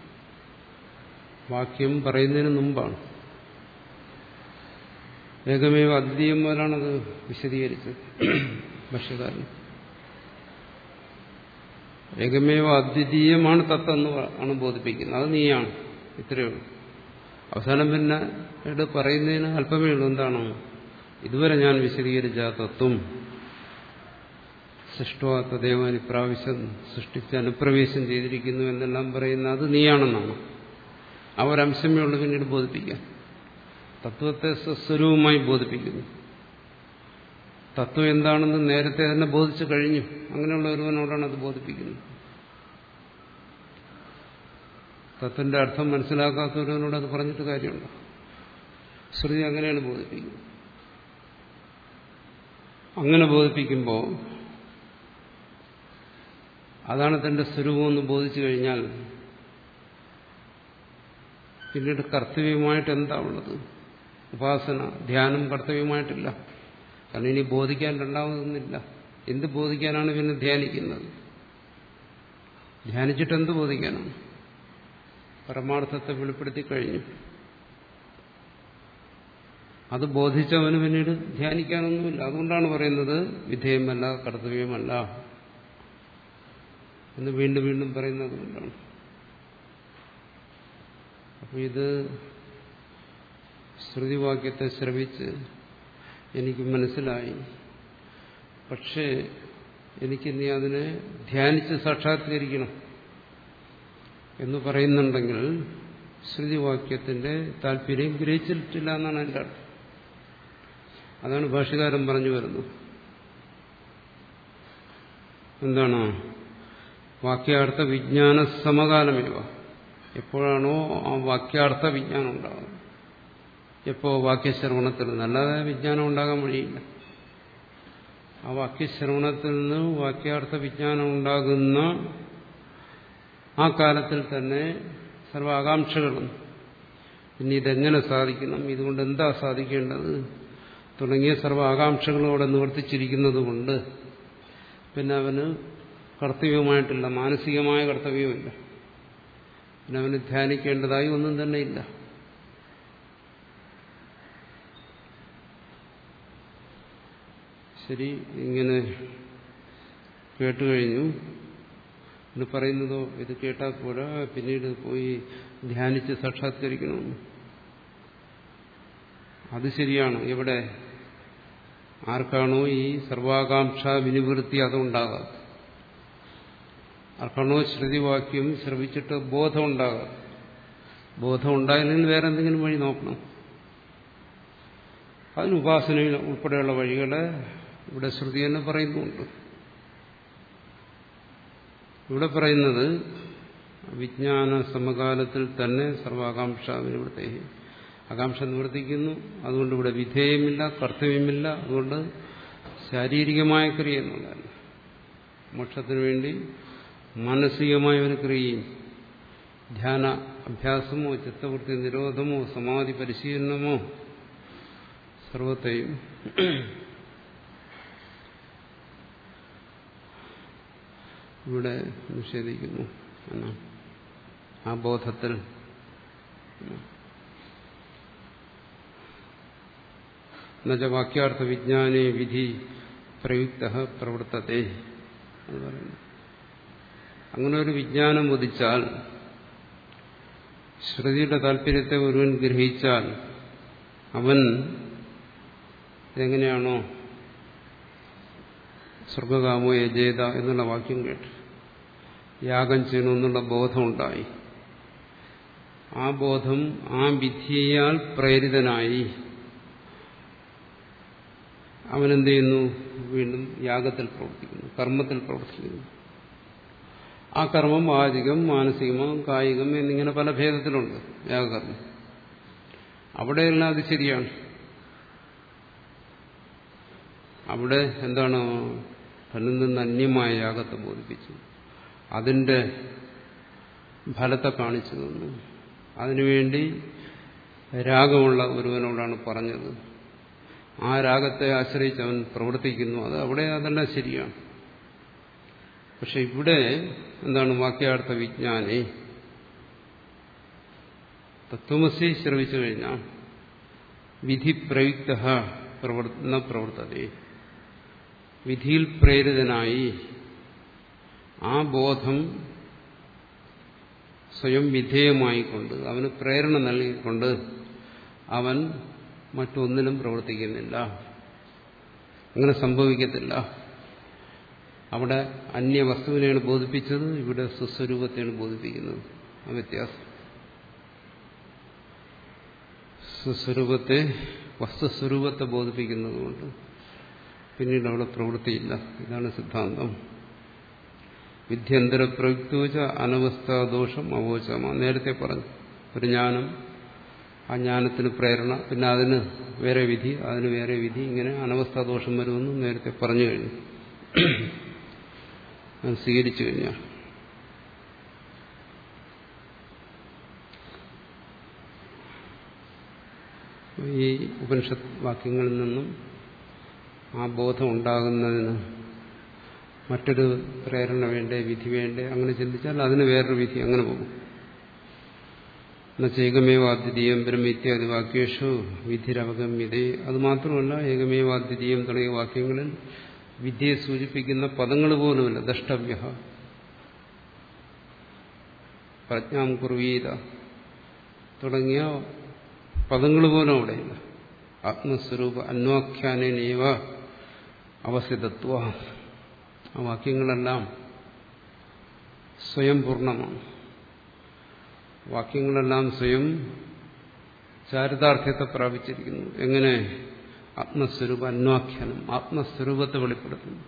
വാക്യം പറയുന്നതിന് മുമ്പാണ് ഏകമേവ അദ്വിതീയം പോലാണത് വിശദീകരിച്ചത് ഭക്ഷ്യകാരൻ ഏകമേവ അദ്വിതീയമാണ് തത്വം ആണ് ബോധിപ്പിക്കുന്നത് അത് നീയാണ് ഇത്രയേ ഉള്ളൂ അവസാനം പിന്നെ ഇവിടെ പറയുന്നതിന് അല്പമേ ഉള്ളൂ എന്താണ് ഇതുവരെ ഞാൻ വിശദീകരിച്ച ആ തത്വം സൃഷ്ടുവാത്ത ദേവൻ ഇപ്രാവശ്യം സൃഷ്ടിച്ച് അനുപ്രവേശം ചെയ്തിരിക്കുന്നു എന്നെല്ലാം പറയുന്ന അത് നീയാണെന്നാണ് ആ ഒരംശമേ ഉള്ളൂ പിന്നീട് ബോധിപ്പിക്കാൻ തത്വത്തെ സ്വസ്വരൂപമായി ബോധിപ്പിക്കുന്നു തത്വം എന്താണെന്ന് നേരത്തെ തന്നെ ബോധിച്ചു കഴിഞ്ഞു അങ്ങനെയുള്ള ഒരുവനോടാണ് അത് ബോധിപ്പിക്കുന്നത് തത്വന്റെ അർത്ഥം മനസ്സിലാക്കാത്ത ഒരുവനോട് അത് പറഞ്ഞിട്ട് കാര്യമുണ്ടോ ശ്രുതി അങ്ങനെയാണ് ബോധിപ്പിക്കുന്നത് അങ്ങനെ ബോധിപ്പിക്കുമ്പോൾ അതാണ് തന്റെ സ്വരൂപമെന്ന് ബോധിച്ചു കഴിഞ്ഞാൽ പിന്നീട് കർത്തവ്യമായിട്ട് എന്താ ഉള്ളത് ഉപാസന ധ്യാനം കർത്തവ്യമായിട്ടില്ല കാരണം ഇനി ബോധിക്കാൻ രണ്ടാമതൊന്നുമില്ല എന്ത് ബോധിക്കാനാണ് പിന്നെ ധ്യാനിക്കുന്നത് ധ്യാനിച്ചിട്ട് എന്ത് ബോധിക്കാനാണ് പരമാർത്ഥത്തെ വെളിപ്പെടുത്തി കഴിഞ്ഞു അത് ബോധിച്ചവന് പിന്നീട് ധ്യാനിക്കാനൊന്നുമില്ല അതുകൊണ്ടാണ് പറയുന്നത് വിധേയമല്ല കർത്തവ്യമല്ല എന്ന് വീണ്ടും വീണ്ടും പറയുന്നത് കൊണ്ടാണ് അപ്പൊ ഇത് ശ്രുതിവാക്യത്തെ ശ്രവിച്ച് എനിക്ക് മനസ്സിലായി പക്ഷേ എനിക്ക് നീ അതിനെ ധ്യാനിച്ച് സാക്ഷാത്കരിക്കണം എന്ന് പറയുന്നുണ്ടെങ്കിൽ ശ്രുതിവാക്യത്തിന്റെ താല്പര്യം ഗ്രഹിച്ചിട്ടില്ല എന്നാണ് എൻ്റെ അർത്ഥം അതാണ് ഭാഷകാരൻ പറഞ്ഞു വരുന്നത് എന്താണ് വാക്യാർത്ഥ വിജ്ഞാന സമകാലമേവ എപ്പോഴാണോ ആ വാക്യാർത്ഥ വിജ്ഞാനം ഉണ്ടാകുന്നത് എപ്പോ വാക്യശ്രവണത്തിൽ നിന്ന് അല്ലാതെ വിജ്ഞാനം ഉണ്ടാകാൻ വഴിയില്ല ആ വാക്യശ്രവണത്തിൽ നിന്ന് വാക്യാർത്ഥ വിജ്ഞാനം ഉണ്ടാകുന്ന ആ കാലത്തിൽ തന്നെ സർവ ആകാംക്ഷകളും പിന്നെ ഇതെങ്ങനെ സാധിക്കണം ഇതുകൊണ്ട് എന്താ സാധിക്കേണ്ടത് തുടങ്ങിയ സർവ്വ ആകാംക്ഷകളും അവിടെ നിവർത്തിച്ചിരിക്കുന്നത് കൊണ്ട് പിന്നെ അവന് കർത്തവ്യമായിട്ടില്ല മാനസികമായ കർത്തവ്യമില്ല പിന്നെ അവന് ധ്യാനിക്കേണ്ടതായി ഒന്നും തന്നെ ഇല്ല ശരി ഇങ്ങനെ കേട്ടുകഴിഞ്ഞു ഇത് പറയുന്നതോ ഇത് കേട്ടാൽ പോരാ പിന്നീട് പോയി ധ്യാനിച്ച് സാക്ഷാത്കരിക്കണമെന്ന് അത് ശരിയാണ് എവിടെ ആർക്കാണോ ഈ സർവാകാംക്ഷ വിനിവൃത്തി അതുണ്ടാകാത്ത ആർക്കാണോ ശ്രുതിവാക്യം ശ്രവിച്ചിട്ട് ബോധം ഉണ്ടാകാത്ത ബോധം ഉണ്ടായില്ലെങ്കിൽ വേറെ എന്തെങ്കിലും വഴി നോക്കണം അതിന് ഉപാസനയിൽ ഉൾപ്പെടെയുള്ള വഴികളെ ഇവിടെ ശ്രുതി തന്നെ പറയുന്നുണ്ട് ഇവിടെ പറയുന്നത് വിജ്ഞാന സമകാലത്തിൽ തന്നെ സർവാകാംക്ഷ വിനിവൃത്തി ആകാംക്ഷ നിവർത്തിക്കുന്നു അതുകൊണ്ട് ഇവിടെ വിധേയമില്ല കർത്തവ്യമില്ല അതുകൊണ്ട് ശാരീരികമായ ക്രിയ എന്നുള്ളതല്ല മോക്ഷത്തിനു വേണ്ടി മാനസികമായ ഒരു ക്രിയയും ധ്യാന അഭ്യാസമോ ചിത്തവൃത്തി നിരോധമോ സമാധി പരിശീലനമോ സർവത്തെയും ഇവിടെ നിഷേധിക്കുന്നു എന്നാണ് ആ ബോധത്തിൽ എന്നുവെച്ച വാക്യാർത്ഥ വിജ്ഞാനേ വിധി പ്രയുക്ത പ്രവർത്തത്തെ എന്ന് പറയുന്നു അങ്ങനെ ഒരു വിജ്ഞാനം ഉദിച്ചാൽ ശ്രുതിയുടെ താല്പര്യത്തെ ഒരുവൻ ഗ്രഹിച്ചാൽ അവൻ എങ്ങനെയാണോ സ്വർഗകാമോ യജേത എന്നുള്ള വാക്യം കേട്ട് യാഗം ചെയ്യണമെന്നുള്ള ബോധമുണ്ടായി ആ ബോധം ആ വിധിയാൽ പ്രേരിതനായി അവനെന്ത് ചെയ്യുന്നു വീണ്ടും യാഗത്തിൽ പ്രവർത്തിക്കുന്നു കർമ്മത്തിൽ പ്രവർത്തിക്കുന്നു ആ കർമ്മം വാചികം മാനസികം കായികം എന്നിങ്ങനെ പല ഭേദത്തിലുണ്ട് യാഗകർമ്മം അവിടെയെല്ലാം അത് ശരിയാണ് അവിടെ എന്താണ് തന്നിൽ നിന്ന് അന്യമായ യാഗത്തെ ബോധിപ്പിച്ചു അതിന്റെ ഫലത്തെ കാണിച്ചു തന്നു അതിനുവേണ്ടി രാഗമുള്ള ഒരുവനോടാണ് പറഞ്ഞത് ആ രാഗത്തെ ആശ്രയിച്ച് അവൻ പ്രവർത്തിക്കുന്നു അത് അവിടെ അതെല്ലാം ശരിയാണ് പക്ഷെ ഇവിടെ എന്താണ് വാക്യാർത്ഥ വിജ്ഞാനി തത്വമസി ശ്രവിച്ചു കഴിഞ്ഞാൽ വിധി പ്രയുക്ത പ്രവർത്തന പ്രവർത്തത വിധിയിൽ പ്രേരിതനായി ആ ബോധം സ്വയം വിധേയമായിക്കൊണ്ട് അവന് പ്രേരണ നൽകിക്കൊണ്ട് അവൻ മറ്റൊന്നിനും പ്രവർത്തിക്കുന്നില്ല അങ്ങനെ സംഭവിക്കത്തില്ല അവിടെ അന്യവസ്തുവിനെയാണ് ബോധിപ്പിച്ചത് ഇവിടെ സ്വസ്വരൂപത്തെയാണ് ബോധിപ്പിക്കുന്നത് ആ വ്യത്യാസം സ്വസ്വരൂപത്തെ വസ്തുസ്വരൂപത്തെ ബോധിപ്പിക്കുന്നത് കൊണ്ട് പിന്നീട് അവിടെ പ്രവൃത്തിയില്ല ഇതാണ് സിദ്ധാന്തം വിദ്യന്തര പ്രയുക്തോച്ച അനവസ്ഥാദോഷം അവോചമ നേരത്തെ പറഞ്ഞു ഒരു ജ്ഞാനം ആ ജ്ഞാനത്തിന് പ്രേരണ പിന്നെ അതിന് വേറെ വിധി അതിന് വേറെ വിധി ഇങ്ങനെ അനവസ്ഥാദോഷം വരുമെന്ന് നേരത്തെ പറഞ്ഞു കഴിഞ്ഞു അത് സ്വീകരിച്ചു കഴിഞ്ഞാൽ ഈ ഉപനിഷത്ത് വാക്യങ്ങളിൽ നിന്നും ആ ബോധം ഉണ്ടാകുന്നതിന് മറ്റൊരു പ്രേരണ വേണ്ടേ വിധി വേണ്ടേ അങ്ങനെ ചിന്തിച്ചാൽ അതിന് വേറൊരു വിധി അങ്ങനെ പോകും ഏകമേവാദ്വിതീയം ബ്രഹ്മിത്യാദി വാക്യേഷു വിധിരവഗമ്യതേ അത് മാത്രമല്ല ഏകമേവാദ്വിതീയം തുടങ്ങിയ വാക്യങ്ങളിൽ വിദ്യയെ സൂചിപ്പിക്കുന്ന പദങ്ങൾ പോലുമില്ല ദ്രഷ്ടവ്യ പ്രജ്ഞാം കുർവീത തുടങ്ങിയ പദങ്ങൾ പോലും അവിടെയില്ല ആത്മസ്വരൂപ അന്വാഖ്യാനേവ അവസ്ഥിതത്വ ആ വാക്യങ്ങളെല്ലാം സ്വയം പൂർണ്ണമാണ് വാക്യങ്ങളെല്ലാം സ്വയം ചാരിതാർത്ഥ്യത്തെ പ്രാപിച്ചിരിക്കുന്നു എങ്ങനെ ആത്മസ്വരൂപ അന്വാഖ്യാനം ആത്മസ്വരൂപത്തെ വെളിപ്പെടുത്തുന്നു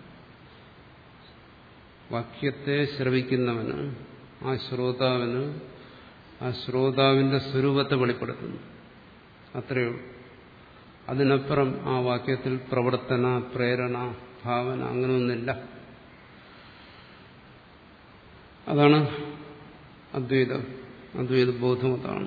വാക്യത്തെ ശ്രവിക്കുന്നവന് ആ ശ്രോതാവിന് ആ ശ്രോതാവിന്റെ സ്വരൂപത്തെ വെളിപ്പെടുത്തുന്നു അത്രയേ ഉള്ളൂ അതിനപ്പുറം ആ വാക്യത്തിൽ പ്രവർത്തന പ്രേരണ ഭാവന അങ്ങനെയൊന്നില്ല അതാണ് അദ്വൈതം അദ്വൈത ബോധം അതാണ്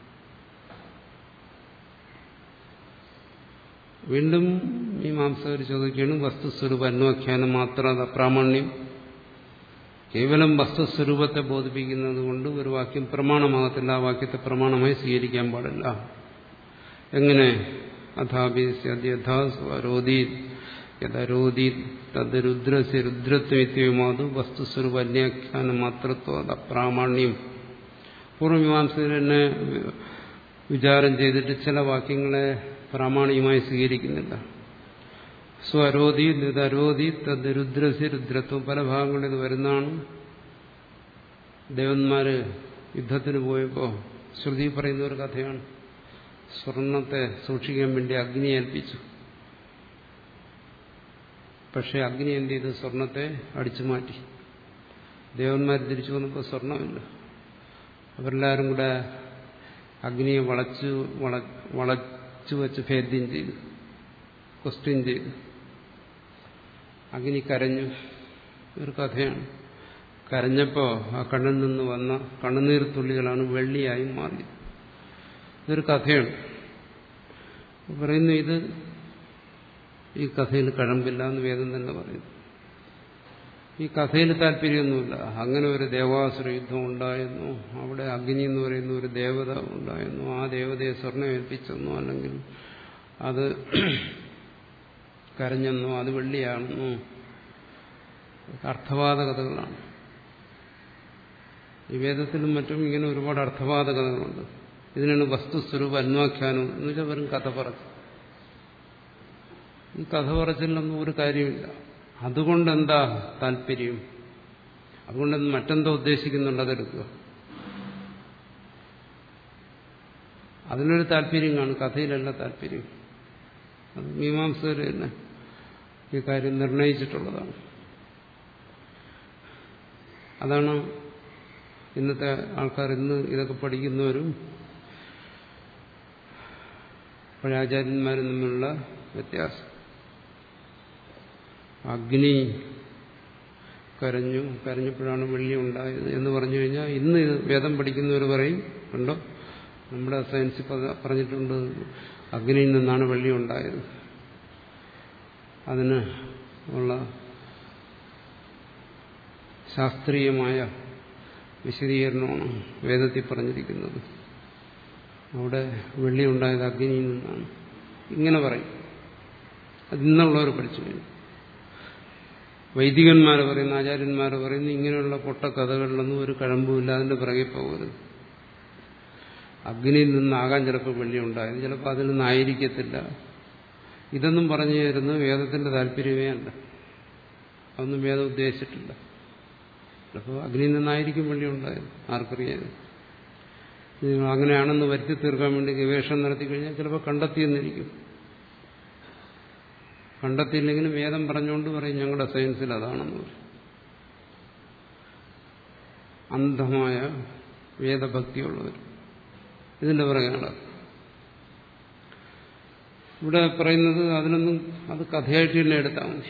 വീണ്ടും ഈ മാംസകർ ചോദിക്കുകയാണ് വസ്തുസ്വരൂപ അന്വാഖ്യാനം മാത്രം അപ്രാമാണ്യം കേവലം വസ്തുസ്വരൂപത്തെ ബോധിപ്പിക്കുന്നത് കൊണ്ട് ഒരു വാക്യം പ്രമാണമാകത്തില്ല ആ വാക്യത്തെ പ്രമാണമായി സ്വീകരിക്കാൻ പാടില്ല എങ്ങനെ അഥാപിസ്യഥോദീ യഥരോദീ തത് രുദ്രസ്യ രുദ്രത്വമാതു വസ്തുസ്വരൂപ അന്യാഖ്യാന മാത്രത്വം അത് അപ്രാമാണ്യം പൂർവ്വമീമാംസകർ തന്നെ വിചാരം ചെയ്തിട്ട് ചില വാക്യങ്ങളെ പ്രാമാണികമായി സ്വീകരിക്കുന്നില്ല സ്വരോധി നിതരോധി തത് രുദ്രസ്യ രുദ്രത്വം പല ഭാഗങ്ങളിൽ ഇത് വരുന്നതാണ് ദേവന്മാര് യുദ്ധത്തിന് പോയപ്പോൾ ശ്രുതി പറയുന്ന ഒരു കഥയാണ് സ്വർണത്തെ സൂക്ഷിക്കാൻ വേണ്ടി അഗ്നി ഏൽപ്പിച്ചു പക്ഷെ അഗ്നി എന്ത് ചെയ്ത് സ്വർണത്തെ അടിച്ചു മാറ്റി ദേവന്മാർ തിരിച്ചു വന്നപ്പോൾ സ്വർണമില്ല അവരെല്ലാവരും കൂടെ അഗ്നിയെ വളച്ചു വളച്ചു വെച്ച് ഭേദ്യം ചെയ്തു ക്വസ്റ്റ്യൻ ചെയ്തു അഗ്നി കരഞ്ഞു ഒരു കഥയാണ് കരഞ്ഞപ്പോൾ ആ കണ്ണിൽ നിന്ന് വന്ന കണ്ണുനീർ തുള്ളികളാണ് വെള്ളിയായി മാറിയത് ഇതൊരു കഥയാണ് പറയുന്നു ഇത് ഈ കഥയിൽ കഴമ്പില്ല എന്ന് വേദം തന്നെ പറയുന്നു ഈ കഥയിൽ താല്പര്യമൊന്നുമില്ല അങ്ങനെ ഒരു ദേവാസുര യുദ്ധം ഉണ്ടായിരുന്നു അവിടെ അഗ്നി എന്ന് പറയുന്ന ഒരു ദേവത ഉണ്ടായിരുന്നു ആ ദേവതയെ സ്വർണ്ണം ഏൽപ്പിച്ചെന്നോ അല്ലെങ്കിൽ അത് കരഞ്ഞെന്നോ അത് വെള്ളിയാണെന്നോ അർത്ഥവാദ കഥകളാണ് ഈ വേദത്തിലും മറ്റും ഇങ്ങനെ ഒരുപാട് അർത്ഥവാദ കഥകളുണ്ട് ഇതിനാണ് വസ്തുസ്വരൂപ അന്വാഖ്യാനം എന്ന് വെച്ചാൽ വെറും കഥ പറച്ചു ഈ കഥ പറച്ചിലൊന്നും ഒരു കാര്യമില്ല അതുകൊണ്ട് എന്താ താല്പര്യം അതുകൊണ്ട് മറ്റെന്തോ ഉദ്ദേശിക്കുന്നുണ്ട് അതെടുക്കുക അതിനൊരു താല്പര്യം കാണും കഥയിലല്ല താല്പര്യം അത് മീമാംസകർ തന്നെ ഈ കാര്യം നിർണയിച്ചിട്ടുള്ളതാണ് അതാണ് ഇന്നത്തെ ആൾക്കാർ ഇന്ന് ഇതൊക്കെ പഠിക്കുന്നവരും പഴയ ആചാര്യന്മാരും തമ്മിലുള്ള വ്യത്യാസം അഗ്നി കരഞ്ഞു കരഞ്ഞപ്പോഴാണ് വെള്ളി ഉണ്ടായത് എന്ന് പറഞ്ഞു കഴിഞ്ഞാൽ ഇന്ന് ഇത് വേദം പഠിക്കുന്നവർ പറയും കണ്ടോ നമ്മുടെ സയൻസ് പറഞ്ഞിട്ടുണ്ട് അഗ്നിയിൽ നിന്നാണ് വെള്ളി ഉണ്ടായത് അതിന് ഉള്ള ശാസ്ത്രീയമായ വിശദീകരണമാണ് വേദത്തിൽ പറഞ്ഞിരിക്കുന്നത് അവിടെ വെള്ളി ഉണ്ടായത് അഗ്നിയിൽ നിന്നാണ് ഇങ്ങനെ പറയും അതിന്നുള്ളവർ പഠിച്ചു കഴിഞ്ഞു വൈദികന്മാർ പറയുന്ന ആചാര്യന്മാർ പറയുന്ന ഇങ്ങനെയുള്ള പൊട്ടക്കഥകളിലൊന്നും ഒരു കഴമ്പുമില്ല അതിന്റെ പിറകെ പോകരുത് അഗ്നിയിൽ നിന്നാകാൻ ചിലപ്പോൾ വെള്ളി ഉണ്ടായത് ചിലപ്പോൾ അതിൽ നിന്നായിരിക്കത്തില്ല ഇതൊന്നും പറഞ്ഞു തരുന്നത് വേദത്തിന്റെ താല്പര്യമേ അല്ല അതൊന്നും വേദം ഉദ്ദേശിച്ചിട്ടില്ല ചിലപ്പോൾ അഗ്നിയിൽ നിന്നായിരിക്കും വെള്ളി ഉണ്ടായത് ആർക്കറിയാതെ നിങ്ങൾ അങ്ങനെയാണെന്ന് വരുത്തി തീർക്കാൻ വേണ്ടി ഗവേഷണം നടത്തി കഴിഞ്ഞാൽ ചിലപ്പോൾ കണ്ടെത്തിയെന്നിരിക്കും കണ്ടെത്തിയില്ലെങ്കിലും വേദം പറഞ്ഞുകൊണ്ട് പറയും ഞങ്ങളുടെ സയൻസിൽ അതാണെന്ന് പറയും അന്ധമായ വേദഭക്തിയുള്ളവർ ഇതിന്റെ പുറകെ നടക്കും ഇവിടെ പറയുന്നത് അതിനൊന്നും അത് കഥയായിട്ട് തന്നെ എടുത്താൽ മതി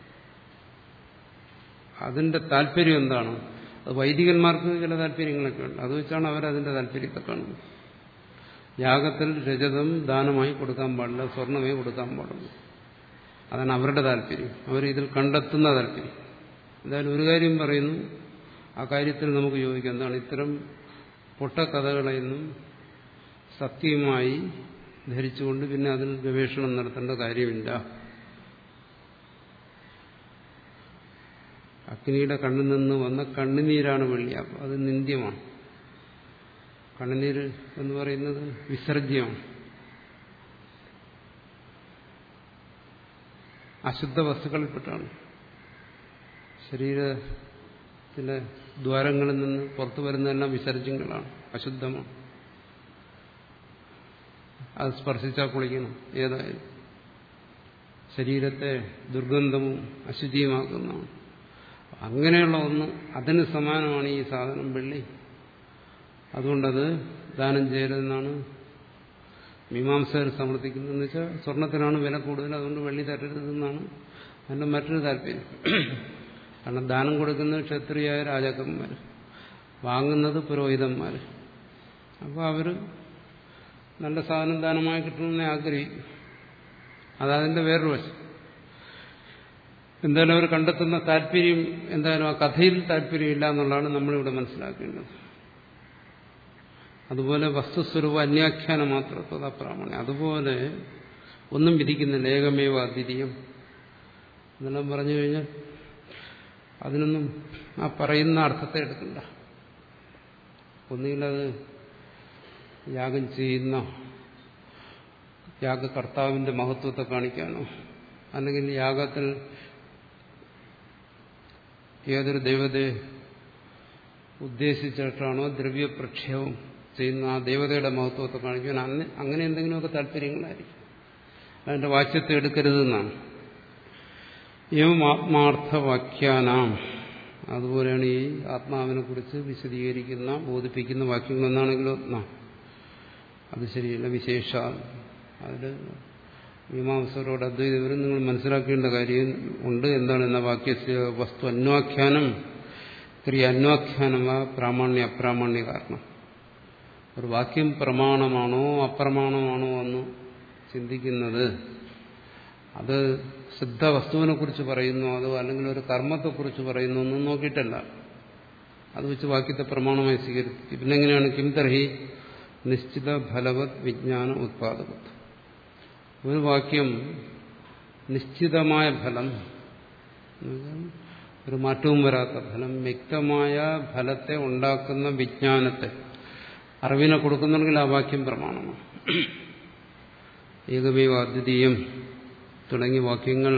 അതിന്റെ താല്പര്യം എന്താണ് അത് വൈദികന്മാർക്ക് ചില താല്പര്യങ്ങളൊക്കെ ഉണ്ട് അത് വെച്ചാണ് അവരതിന്റെ താല്പര്യത്തെ കാണുന്നത് യാഗത്തിൽ രജതം ദാനമായി കൊടുക്കാൻ പാടില്ല സ്വർണമേ കൊടുക്കാൻ പാടുള്ളൂ അതാണ് അവരുടെ താല്പര്യം അവർ ഇതിൽ കണ്ടെത്തുന്ന താല്പര്യം എന്തായാലും ഒരു കാര്യം പറയുന്നു ആ കാര്യത്തിൽ നമുക്ക് യോജിക്കാം എന്താണ് ഇത്തരം പൊട്ടക്കഥകളെയൊന്നും സത്യമായി ധരിച്ചുകൊണ്ട് പിന്നെ അതിൽ ഗവേഷണം നടത്തേണ്ട കാര്യമില്ല അഗ്നിയുടെ കണ്ണിൽ നിന്ന് വന്ന കണ്ണുനീരാണ് വെള്ളി അപ്പോൾ അത് നിന്ദ്യമാണ് കണ്ണുനീര് എന്ന് പറയുന്നത് വിസർജ്യമാണ് അശുദ്ധ വസ്തുക്കളിൽപ്പെട്ടാണ് ശരീരത്തിലെ ദ്വാരങ്ങളിൽ നിന്ന് പുറത്തു വരുന്നതെല്ലാം വിസർജ്യങ്ങളാണ് അശുദ്ധമാണ് അത് സ്പർശിച്ചാൽ കുളിക്കണം ഏതായാലും ശരീരത്തെ ദുർഗന്ധവും അശുചിയുമാക്കുന്നതാണ് അങ്ങനെയുള്ള ഒന്ന് അതിന് സമാനമാണ് ഈ സാധനം വെള്ളി അതുകൊണ്ടത് ദാനം ചെയ്യരുതെന്നാണ് മീമാംസകർ സമർത്ഥിക്കുന്നതെന്ന് വെച്ചാൽ സ്വർണത്തിനാണ് വില കൂടുതൽ അതുകൊണ്ട് വെള്ളി തരരുതെന്നാണ് അതിൻ്റെ മറ്റൊരു താല്പര്യം കാരണം ദാനം കൊടുക്കുന്നത് ക്ഷത്രിയായ രാജാക്കന്മാർ വാങ്ങുന്നത് പുരോഹിതന്മാർ അപ്പോൾ അവർ നല്ല സാധനം ദാനമായി കിട്ടണമെന്ന് ആഗ്രഹിക്കും അതതിൻ്റെ വേറൊരു വശം എന്തായാലും അവർ കണ്ടെത്തുന്ന താല്പര്യം എന്തായാലും ആ കഥയിൽ താല്പര്യമില്ല എന്നുള്ളതാണ് നമ്മളിവിടെ മനസ്സിലാക്കേണ്ടത് അതുപോലെ വസ്തുസ്വരൂപ അന്യാഖ്യാനം മാത്രത്വത പ്രാമാണ്യം അതുപോലെ ഒന്നും വിധിക്കുന്നില്ല ഏകമേവ അദ്വിതീയം എന്നെല്ലാം പറഞ്ഞു കഴിഞ്ഞാൽ അതിനൊന്നും ആ പറയുന്ന അർത്ഥത്തെ എടുക്കണ്ട ഒന്നുകിലത് യാഗം ചെയ്യുന്ന യാഗകർത്താവിന്റെ മഹത്വത്തെ കാണിക്കാനോ അല്ലെങ്കിൽ യാഗത്തിൽ ഏതൊരു ദൈവതയെ ഉദ്ദേശിച്ചിട്ടാണോ ദ്രവ്യപ്രക്ഷേപം ചെയ്യുന്ന ആ ദേവതയുടെ മഹത്വത്തെ കാണിക്കാൻ അന്ന് അങ്ങനെ എന്തെങ്കിലുമൊക്കെ താല്പര്യങ്ങളായിരിക്കും അതിന്റെ വാക്യത്തെ എടുക്കരുതെന്നാണ് ഏവം ആത്മാർത്ഥവാക്യാനാം അതുപോലെയാണ് ഈ ആത്മാവിനെ കുറിച്ച് വിശദീകരിക്കുന്ന ബോധിപ്പിക്കുന്ന വാക്യങ്ങൾ എന്നാണെങ്കിലും ഒന്നാം അത് ശരിയല്ല വിശേഷ അതിൽ മീമാംസകരോട് അദ്വൈതവരും നിങ്ങൾ മനസ്സിലാക്കേണ്ട കാര്യം ഉണ്ട് എന്താണ് എന്ന വാക്യസ്യ വസ്തു അന്വാഖ്യാനം ക്രിയ അന്വാഖ്യാനം ആ പ്രാമാണ്യ അപ്രാമാണ്യ കാരണം ഒരു വാക്യം പ്രമാണമാണോ അപ്രമാണമാണോ എന്ന് ചിന്തിക്കുന്നത് അത് സിദ്ധ വസ്തുവിനെ കുറിച്ച് പറയുന്നു അതോ അല്ലെങ്കിൽ ഒരു കർമ്മത്തെക്കുറിച്ച് പറയുന്നു ഒന്നും നോക്കിയിട്ടല്ല അത് വെച്ച് വാക്യത്തെ പ്രമാണമായി സ്വീകരിച്ചു പിന്നെ എങ്ങനെയാണ് കിം തർഹി നിശ്ചിത ഫലവത് വിജ്ഞാന ഉത്പാദകത്വം ഒരു വാക്യം നിശ്ചിതമായ ഫലം ഒരു മാറ്റവും വരാത്ത ഫലം വ്യക്തമായ ഫലത്തെ ഉണ്ടാക്കുന്ന വിജ്ഞാനത്തെ അറിവിനെ കൊടുക്കുന്നുണ്ടെങ്കിൽ ആ വാക്യം പ്രമാണമാണ് ഏകമേവ അദ്വിതീയം തുടങ്ങിയ വാക്യങ്ങൾ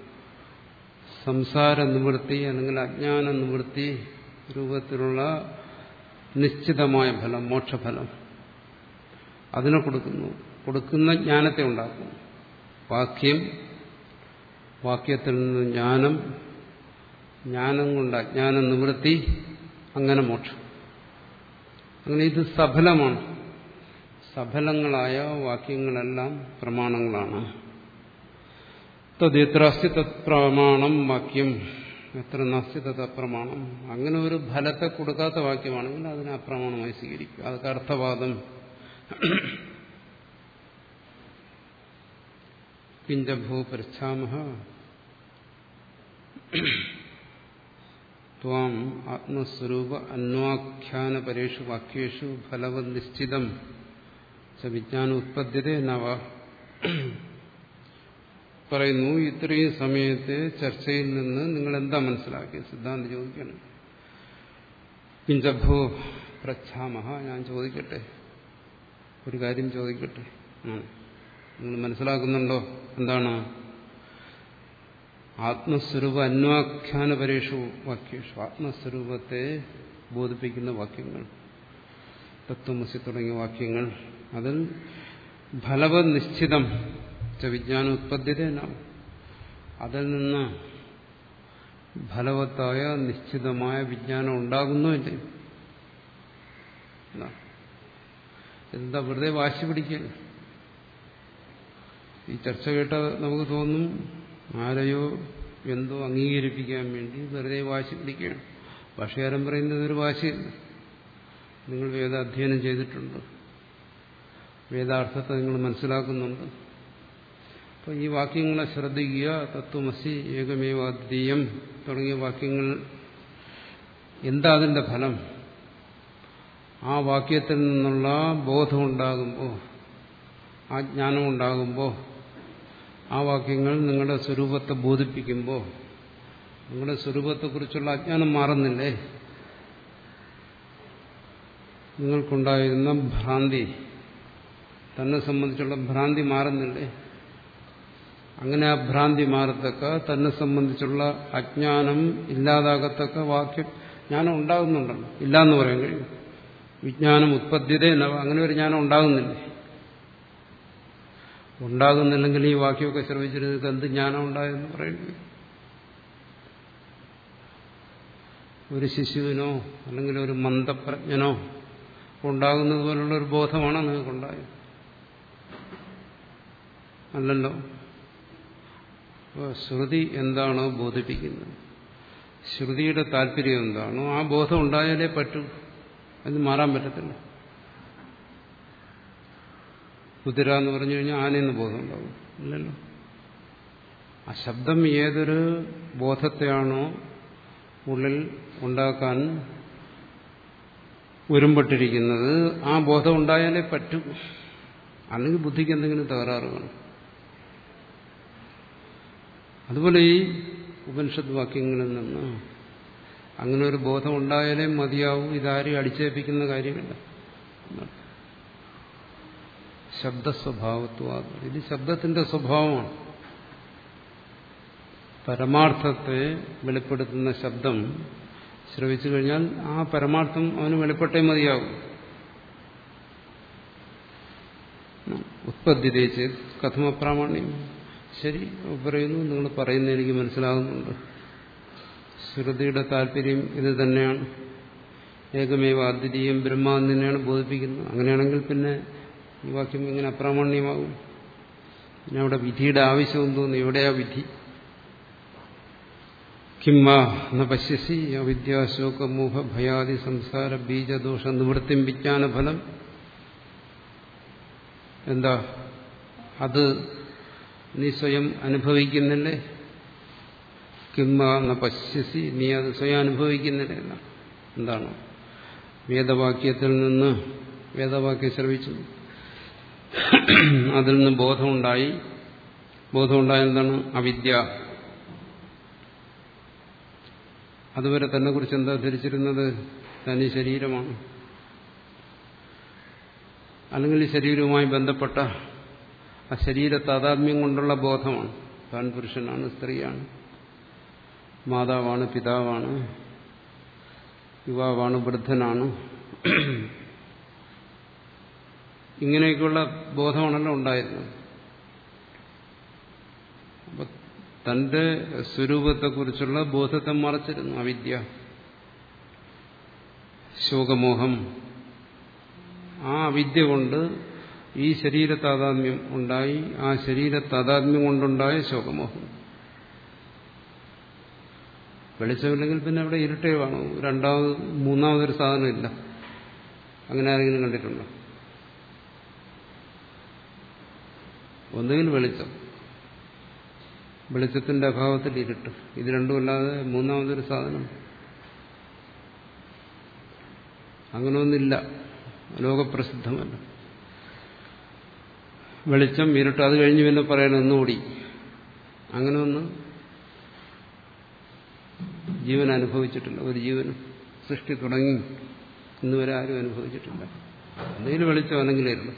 സംസാര നിവൃത്തി അല്ലെങ്കിൽ അജ്ഞാന നിവൃത്തി രൂപത്തിലുള്ള നിശ്ചിതമായ ഫലം മോക്ഷഫലം അതിനെ കൊടുക്കുന്നു കൊടുക്കുന്ന ജ്ഞാനത്തെ ഉണ്ടാക്കുന്നു വാക്യം വാക്യത്തിൽ നിന്ന് ജ്ഞാനം ജ്ഞാനം കൊണ്ട് അജ്ഞാന നിവൃത്തി അങ്ങനെ മോക്ഷം അങ്ങനെ ഇത് സഫലമാണ് സഫലങ്ങളായ വാക്യങ്ങളെല്ലാം പ്രമാണങ്ങളാണ് തദ്യത്രാസ്തി തത് പ്രമാണം വാക്യം എത്ര നാസ്തി തത് അപ്രമാണം അങ്ങനെ ഒരു ഫലത്തെ കൊടുക്കാത്ത വാക്യമാണെങ്കിൽ അതിനെ അപ്രമാണമായി സ്വീകരിക്കുക അതൊക്കെ അർത്ഥവാദം കിഞ്ചഭൂ പൃച്ഛാമഹ ത്വാം ആത്മസ്വരൂപ അന്വാഖ്യാനപരേഷു വാക്യേഷു ഫലവത് നിശ്ചിതം ച വിജ്ഞാനം ഉത്പദ്യത നവ പറയുന്നു ഇത്രയും സമയത്തെ ചർച്ചയിൽ നിന്ന് നിങ്ങൾ എന്താ മനസ്സിലാക്കിയത് സിദ്ധാന്തം ചോദിക്കണം കിഞ്ചഭൂ പ്രച്ഛാമഹ ഞാൻ ചോദിക്കട്ടെ ഒരു കാര്യം ചോദിക്കട്ടെ നിങ്ങൾ മനസ്സിലാക്കുന്നുണ്ടോ എന്താണ് ആത്മസ്വരൂപ അന്വാഖ്യാന പരേഷു വാക്യേഷു ആത്മസ്വരൂപത്തെ ബോധിപ്പിക്കുന്ന വാക്യങ്ങൾ തത്വമസി തുടങ്ങിയ വാക്യങ്ങൾ അതിൽ ഫലവത് നിശ്ചിതം ച വിജ്ഞാന ഉത്പദ്ധ്യത അതിൽ നിന്ന് ഫലവത്തായ നിശ്ചിതമായ വിജ്ഞാനം ഉണ്ടാകുന്നുമില്ല എന്താ വെറുതെ വാശി പിടിക്കുക ഈ ചർച്ച കേട്ട നമുക്ക് തോന്നും ആരെയോ എന്തോ അംഗീകരിപ്പിക്കാൻ വേണ്ടി വെറുതെ വാശി പിടിക്കുകയാണ് ഭാഷകാരൻ പറയുന്നത് ഒരു വാശിയല്ല നിങ്ങൾ വേദാധ്യയനം ചെയ്തിട്ടുണ്ട് വേദാർത്ഥത്തെ നിങ്ങൾ മനസ്സിലാക്കുന്നുണ്ട് അപ്പോൾ ഈ വാക്യങ്ങളെ ശ്രദ്ധിക്കുക തത്വമസി ഏകമേവാദ്വീയം തുടങ്ങിയ വാക്യങ്ങൾ എന്താ അതിന്റെ ഫലം ആ വാക്യത്തിൽ നിന്നുള്ള ബോധം ഉണ്ടാകുമ്പോൾ ആ ജ്ഞാനം ഉണ്ടാകുമ്പോൾ ആ വാക്യങ്ങൾ നിങ്ങളുടെ സ്വരൂപത്തെ ബോധിപ്പിക്കുമ്പോൾ നിങ്ങളുടെ സ്വരൂപത്തെക്കുറിച്ചുള്ള അജ്ഞാനം മാറുന്നില്ലേ നിങ്ങൾക്കുണ്ടായിരുന്ന ഭ്രാന്തി തന്നെ സംബന്ധിച്ചുള്ള ഭ്രാന്തി മാറുന്നില്ലേ അങ്ങനെ ആ ഭ്രാന്തി മാറത്തക്ക തന്നെ സംബന്ധിച്ചുള്ള അജ്ഞാനം ഇല്ലാതാകത്തക്ക വാക്യം ജ്ഞാനം ഉണ്ടാകുന്നുണ്ടല്ലോ ഇല്ല എന്ന് പറയാൻ കഴിയും വിജ്ഞാനം ഉത്പദ്ധ്യത അങ്ങനെ ഒരു ജ്ഞാനം ഉണ്ടാകുന്നില്ലേ ഉണ്ടാകുന്നില്ലെങ്കിൽ ഈ വാക്യമൊക്കെ ശ്രമിച്ചിരുന്നത് എന്ത് ജ്ഞാനം ഉണ്ടായെന്ന് പറയേണ്ടി വരും ഒരു ശിശുവിനോ അല്ലെങ്കിൽ ഒരു മന്ദപ്രജ്ഞനോ ഉണ്ടാകുന്നത് പോലുള്ള ഒരു ബോധമാണോ നിങ്ങൾക്കുണ്ടായത് അല്ലല്ലോ ശ്രുതി എന്താണോ ബോധിപ്പിക്കുന്നത് ശ്രുതിയുടെ താല്പര്യം എന്താണോ ആ ബോധം ഉണ്ടായാലേ പറ്റൂ അത് മാറാൻ പറ്റത്തില്ല കുതിര എന്ന് പറഞ്ഞു കഴിഞ്ഞാൽ ആനയെന്ന് ബോധം ഉണ്ടാവും ഇല്ലല്ലോ ആ ശബ്ദം ഏതൊരു ബോധത്തെയാണോ ഉള്ളിൽ ഉണ്ടാക്കാൻ ഒരുമ്പെട്ടിരിക്കുന്നത് ആ ബോധം ഉണ്ടായാലേ പറ്റൂ അല്ലെങ്കിൽ ബുദ്ധിക്ക് എന്തെങ്കിലും തകരാറ് കാണും അതുപോലെ ഈ ഉപനിഷത്ത് വാക്യങ്ങളിൽ നിന്ന് അങ്ങനെ ഒരു ബോധം ഉണ്ടായാലേ മതിയാവും ഇതാരും അടിച്ചേൽപ്പിക്കുന്ന കാര്യമില്ല ശബ്ദസ്വഭാവത്വ ഇത് ശബ്ദത്തിന്റെ സ്വഭാവമാണ് പരമാർത്ഥത്തെ വെളിപ്പെടുത്തുന്ന ശബ്ദം ശ്രവിച്ചു കഴിഞ്ഞാൽ ആ പരമാർത്ഥം അവന് വെളിപ്പെട്ടേ മതിയാകും ഉത്പത്തിതേച്ച് കഥമപ്രാമാണ്യം ശരി പറയുന്നു നിങ്ങൾ പറയുന്ന എനിക്ക് മനസ്സിലാകുന്നുണ്ട് ശ്രുതിയുടെ താല്പര്യം ഇത് തന്നെയാണ് ഏകമേവ അദ്വിതീയം ബ്രഹ്മാന്ന് തന്നെയാണ് ബോധിപ്പിക്കുന്നത് അങ്ങനെയാണെങ്കിൽ പിന്നെ ഈ വാക്യം ഇങ്ങനെ അപ്രാമാണ്യമാകും പിന്നെ അവിടെ വിധിയുടെ ആവശ്യം തോന്നുന്നു എവിടെയാ വിധി കിംവ ന പശ്യസി അവിദ്യാശോകമോഹ ഭയാദി സംസാര ബീജദോഷ നിവൃത്തിം വിജ്ഞാനഫലം എന്താ അത് നീ സ്വയം അനുഭവിക്കുന്നില്ലേ കിംവ ന പശ്യസി നീ അത് സ്വയം അനുഭവിക്കുന്നില്ല എന്താണ് വേദവാക്യത്തിൽ നിന്ന് വേദവാക്യം ശ്രവിച്ചു അതിൽ നിന്ന് ബോധമുണ്ടായി ബോധമുണ്ടായ എന്താണ് അവിദ്യ അതുവരെ തന്നെ കുറിച്ച് എന്താ ധരിച്ചിരുന്നത് തനി ശരീരമാണ് അല്ലെങ്കിൽ ഈ ശരീരവുമായി ബന്ധപ്പെട്ട ആ ശരീര താതാത്മ്യം കൊണ്ടുള്ള ബോധമാണ് താൻ പുരുഷനാണ് സ്ത്രീയാണ് മാതാവാണ് പിതാവാണ് യുവാവാണ് വൃദ്ധനാണ് ഇങ്ങനെയൊക്കെയുള്ള ബോധമാണല്ലോ ഉണ്ടായിരുന്നത് അപ്പൊ തന്റെ സ്വരൂപത്തെക്കുറിച്ചുള്ള ബോധത്തെ മറച്ചിരുന്നു അവിദ്യ ശോകമോഹം ആ അവിദ്യ കൊണ്ട് ഈ ശരീര താതാത്മ്യം ഉണ്ടായി ആ ശരീര താതാത്മ്യം കൊണ്ടുണ്ടായ ശോകമോഹം വെളിച്ചമില്ലെങ്കിൽ പിന്നെ അവിടെ ഇരുട്ടേ കാണൂ രണ്ടാമത് മൂന്നാമതൊരു സാധനമില്ല അങ്ങനെ ആരെങ്കിലും കണ്ടിട്ടുണ്ടോ ഒന്നുകിൽ വെളിച്ചം വെളിച്ചത്തിന്റെ അഭാവത്തിൽ ഇരുട്ട് ഇത് രണ്ടുമല്ലാതെ മൂന്നാമതൊരു സാധനം അങ്ങനെയൊന്നില്ല ലോകപ്രസിദ്ധമല്ല വെളിച്ചം ഇരുട്ട് അത് കഴിഞ്ഞ് പിന്നെ പറയണം ഒന്നുകൂടി അങ്ങനെ ഒന്ന് ജീവൻ അനുഭവിച്ചിട്ടില്ല ഒരു ജീവനും സൃഷ്ടി തുടങ്ങി ഇന്നുവരെ ആരും അനുഭവിച്ചിട്ടില്ല എന്തെങ്കിലും വെളിച്ചം അല്ലെങ്കിൽ ഇരുള്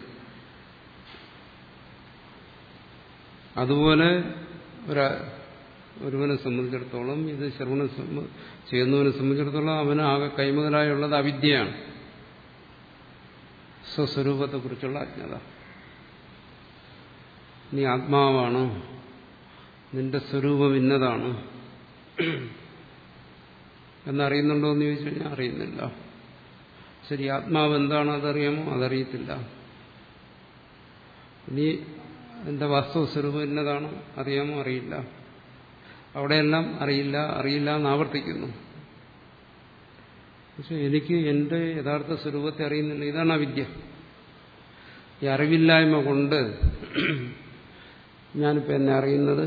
അതുപോലെ ഒരു ഒരുവനെ സംബന്ധിച്ചിടത്തോളം ഇത് ശ്രവണം ചെയ്യുന്നവനെ സംബന്ധിച്ചിടത്തോളം അവന് ആകെ കൈമുതലായുള്ളത് അവിദ്യയാണ് സ്വസ്വരൂപത്തെക്കുറിച്ചുള്ള അജ്ഞത നീ ആത്മാവാണ് നിന്റെ സ്വരൂപം ഇന്നതാണ് എന്നറിയുന്നുണ്ടോ എന്ന് ചോദിച്ചു കഴിഞ്ഞാൽ അറിയുന്നില്ല ശരി ആത്മാവ് എന്താണ് അതറിയാമോ അതറിയത്തില്ല നീ എന്റെ വാസ്തവ സ്വരൂപം എന്നതാണ് അറിയാമോ അറിയില്ല അവിടെയെല്ലാം അറിയില്ല അറിയില്ല എന്ന് ആവർത്തിക്കുന്നു പക്ഷെ എനിക്ക് എന്റെ യഥാർത്ഥ സ്വരൂപത്തെ അറിയുന്നില്ല ഇതാണ് അവിദ്യ ഈ അറിവില്ലായ്മ കൊണ്ട് ഞാനിപ്പോൾ എന്നെ അറിയുന്നത്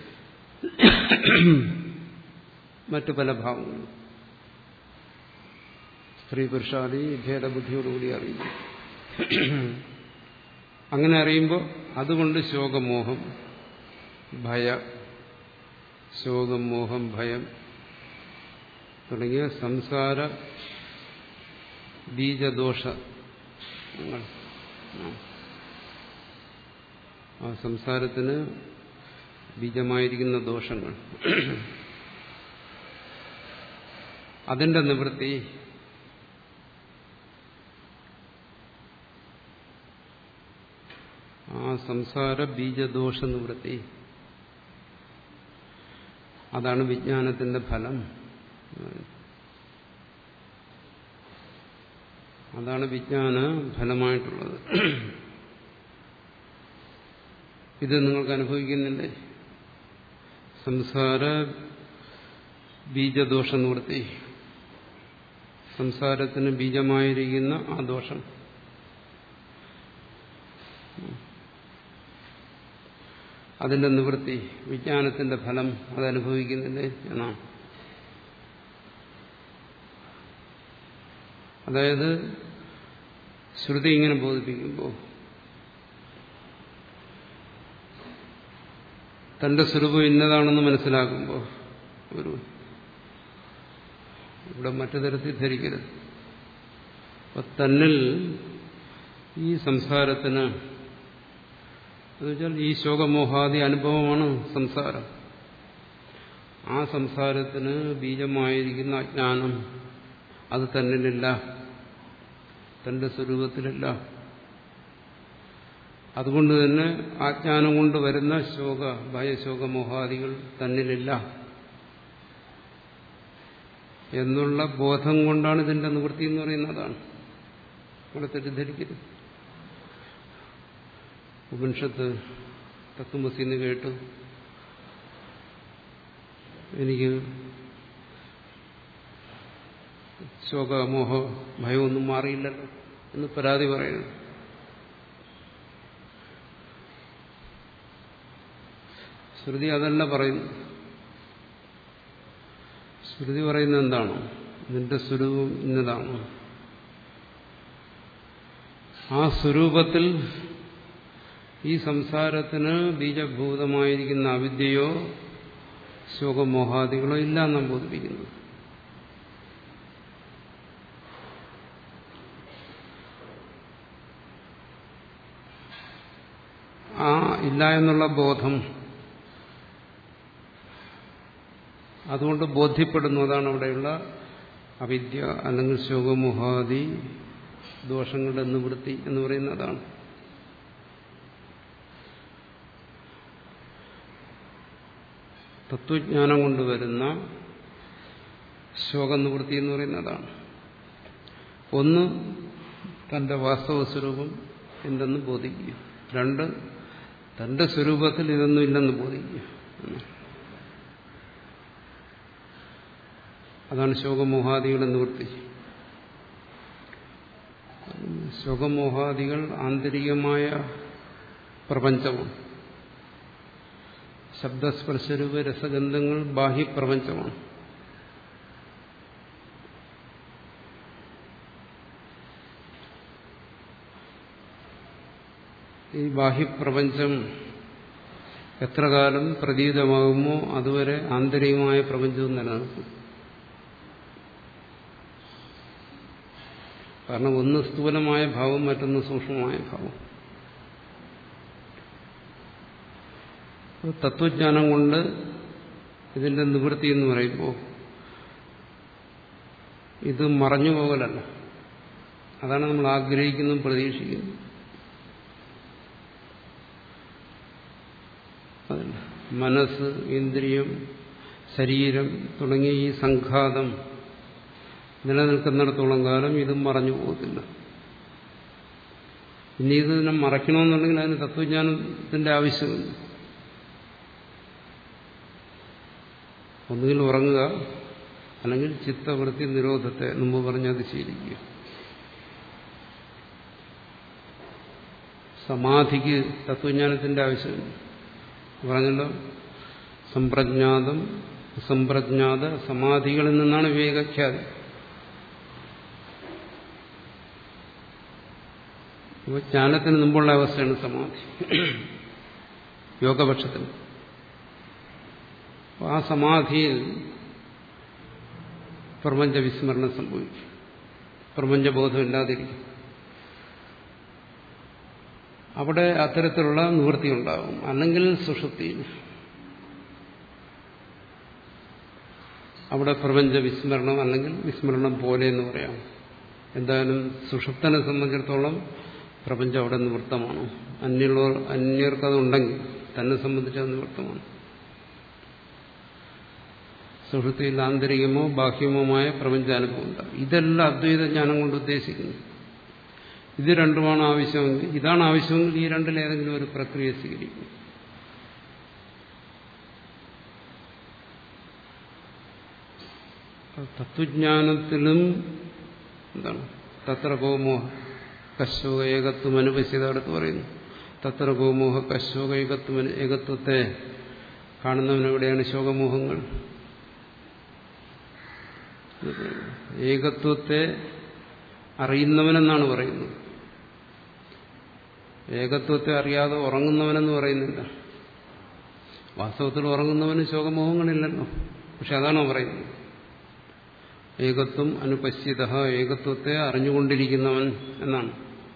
മറ്റു പല ഭാവങ്ങളും സ്ത്രീ പുരുഷാദി ഭേദബുദ്ധിയോടുകൂടി അറിയുന്നു അങ്ങനെ അറിയുമ്പോൾ അതുകൊണ്ട് ശോകമോഹം ഭയ ശോകം മോഹം ഭയം തുടങ്ങിയ സംസാര ബീജദോഷ ആ സംസാരത്തിന് ബീജമായിരിക്കുന്ന ദോഷങ്ങൾ അതിന്റെ നിവൃത്തി ആ സംസാര ബീജദോഷ നിവൃത്തി അതാണ് വിജ്ഞാനത്തിന്റെ ഫലം അതാണ് വിജ്ഞാന ഫലമായിട്ടുള്ളത് ഇത് നിങ്ങൾക്ക് അനുഭവിക്കുന്നില്ലേ സംസാര ബീജദോഷ നിവൃത്തി സംസാരത്തിന് ബീജമായിരിക്കുന്ന ആ ദോഷം അതിന്റെ നിവൃത്തി വിജ്ഞാനത്തിന്റെ ഫലം അതനുഭവിക്കുന്നില്ലേ എന്നാണ് അതായത് ശ്രുതി ഇങ്ങനെ ബോധിപ്പിക്കുമ്പോൾ തന്റെ സ്വരൂപം ഇന്നതാണെന്ന് മനസ്സിലാക്കുമ്പോൾ ഒരു ഇവിടെ മറ്റു തരത്തിൽ ധരിക്കരുത് അപ്പൊ തന്നിൽ ഈ സംസാരത്തിന് എന്നുവെച്ചാൽ ഈ ശോകമോഹാദി അനുഭവമാണ് സംസാരം ആ സംസാരത്തിന് ബീജമായിരിക്കുന്ന അജ്ഞാനം അത് തന്നിലില്ല തന്റെ സ്വരൂപത്തിലില്ല അതുകൊണ്ട് തന്നെ ആജ്ഞാനം കൊണ്ട് വരുന്ന ശോക ഭയശോകമോഹാദികൾ തന്നിലില്ല എന്നുള്ള ബോധം കൊണ്ടാണ് ഇതിന്റെ നിവൃത്തി എന്ന് പറയുന്നതാണ് ഇവിടെ തെറ്റിദ്ധരിക്കരുത് ഉപനിഷത്ത് തത്വമസിന്ന് കേട്ടു എനിക്ക് ശോകമോഹ ഭയമൊന്നും മാറിയില്ലല്ലോ എന്ന് പരാതി പറയുന്നു ശ്രുതി അതല്ല പറയുന്നു ശ്രുതി പറയുന്നത് എന്താണ് നിന്റെ സ്വരൂപം ഇന്നതാണ് ആ സ്വരൂപത്തിൽ ഈ സംസാരത്തിന് ബീജഭൂതമായിരിക്കുന്ന അവിദ്യയോ ശോകമോഹാദികളോ ഇല്ല എന്നാണ് ബോധിപ്പിക്കുന്നത് ആ ഇല്ല എന്നുള്ള ബോധം അതുകൊണ്ട് ബോധ്യപ്പെടുന്നു അതാണ് അവിടെയുള്ള അവിദ്യ അല്ലെങ്കിൽ ശോകമോഹാദി ദോഷങ്ങളുടെ നിവൃത്തി എന്ന് പറയുന്നതാണ് തത്വജ്ഞാനം കൊണ്ടുവരുന്ന ശോകനിവൃത്തി എന്ന് പറയുന്നതാണ് ഒന്ന് തന്റെ വാസ്തവ സ്വരൂപം എന്തെന്ന് ബോധിക്കുക രണ്ട് തന്റെ സ്വരൂപത്തിൽ ഇതൊന്നും ഇല്ലെന്ന് ബോധിക്കുക അതാണ് ശോകമോഹാദികളുടെ നിവൃത്തി ശോകമോഹാദികൾ ആന്തരികമായ പ്രപഞ്ചമാണ് ശബ്ദസ്പർശരൂപ രസഗന്ധങ്ങൾ ബാഹ്യപ്രപഞ്ചമാണ് ഈ ബാഹ്യപ്രപഞ്ചം എത്ര കാലം പ്രതീതമാകുമോ അതുവരെ ആന്തരികമായ പ്രപഞ്ചവും നിലനിൽക്കും കാരണം ഒന്ന് സ്ഥൂലമായ ഭാവം മറ്റൊന്ന് സൂക്ഷ്മമായ ഭാവം തത്വജ്ഞാനം കൊണ്ട് ഇതിന്റെ നിവൃത്തി എന്ന് പറയുമ്പോൾ ഇത് മറഞ്ഞു പോകലല്ല അതാണ് നമ്മൾ ആഗ്രഹിക്കുന്നതും പ്രതീക്ഷിക്കുന്നതും അതല്ല മനസ്സ് ഇന്ദ്രിയം ശരീരം തുടങ്ങിയ ഈ സംഘാതം നിലനിൽക്കുന്നിടത്തോളം കാലം ഇതും മറഞ്ഞു പോകത്തില്ല ഇനി ഇത് ഇതിനെ മറയ്ക്കണമെന്നുണ്ടെങ്കിൽ അതിന് തത്വജ്ഞാനത്തിന്റെ ആവശ്യമില്ല ഒന്നുകിൽ ഉറങ്ങുക അല്ലെങ്കിൽ ചിത്തവൃത്തി നിരോധത്തെ മുമ്പ് പറഞ്ഞത് ശീലിക്കുക സമാധിക്ക് തത്വജ്ഞാനത്തിന്റെ ആവശ്യമില്ല പറഞ്ഞല്ലോ സമ്പ്രജ്ഞാതം അസംപ്രജ്ഞാത സമാധികളിൽ നിന്നാണ് വിവേകഖ്യാതി അപ്പോൾ ജ്ഞാനത്തിന് മുമ്പുള്ള അവസ്ഥയാണ് സമാധി യോഗപക്ഷത്തിന് അപ്പോൾ ആ സമാധിയിൽ പ്രപഞ്ച വിസ്മരണം സംഭവിക്കും പ്രപഞ്ചബോധം ഇല്ലാതിരിക്കും അവിടെ അത്തരത്തിലുള്ള നിവൃത്തി ഉണ്ടാകും അല്ലെങ്കിൽ സുഷുപ്തിയിൽ അവിടെ പ്രപഞ്ച വിസ്മരണം അല്ലെങ്കിൽ വിസ്മരണം പോലെ എന്ന് പറയാം എന്തായാലും സുഷുപ്തനെ സംബന്ധിച്ചിടത്തോളം പ്രപഞ്ചം അവിടെ നിവൃത്തമാണ് അന്യമുള്ളവർ അന്യർക്കതുണ്ടെങ്കിൽ തന്നെ സംബന്ധിച്ച് അത് നിവൃത്തമാണ് സുഷുപ്തിയിൽ ആന്തരികമോ ബാഹ്യമോമായ പ്രപഞ്ചാനുഭവം ഉണ്ടാകും ഇതെല്ലാം അദ്വൈത ജ്ഞാനം കൊണ്ട് ഉദ്ദേശിക്കുന്നു ഇത് രണ്ടുമാണ് ആവശ്യമെങ്കിൽ ഇതാണ് ആവശ്യമെങ്കിൽ ഈ രണ്ടിലേതെങ്കിലും ഒരു പ്രക്രിയ സ്വീകരിക്കും തത്വജ്ഞാനത്തിലും എന്താണ് തത്ര ഗോമോഹ കശോക ഏകത്വം അനുപശ്യത അടുത്ത് പറയുന്നു തത്ര ഗോമോഹ കശോക ഏകത്വം ഏകത്വത്തെ കാണുന്നവനെവിടെയാണ് ശോകമോഹങ്ങൾ ഏകത്വത്തെ അറിയുന്നവനെന്നാണ് പറയുന്നത് ഏകത്വത്തെ അറിയാതെ ഉറങ്ങുന്നവനെന്ന് പറയുന്നില്ല വാസ്തവത്തിൽ ഉറങ്ങുന്നവന് ശോകമോഹങ്ങളില്ലല്ലോ പക്ഷെ അതാണോ പറയുന്നത് ഏകത്വം അനുപശ്യത ഏകത്വത്തെ അറിഞ്ഞുകൊണ്ടിരിക്കുന്നവൻ എന്നാണ്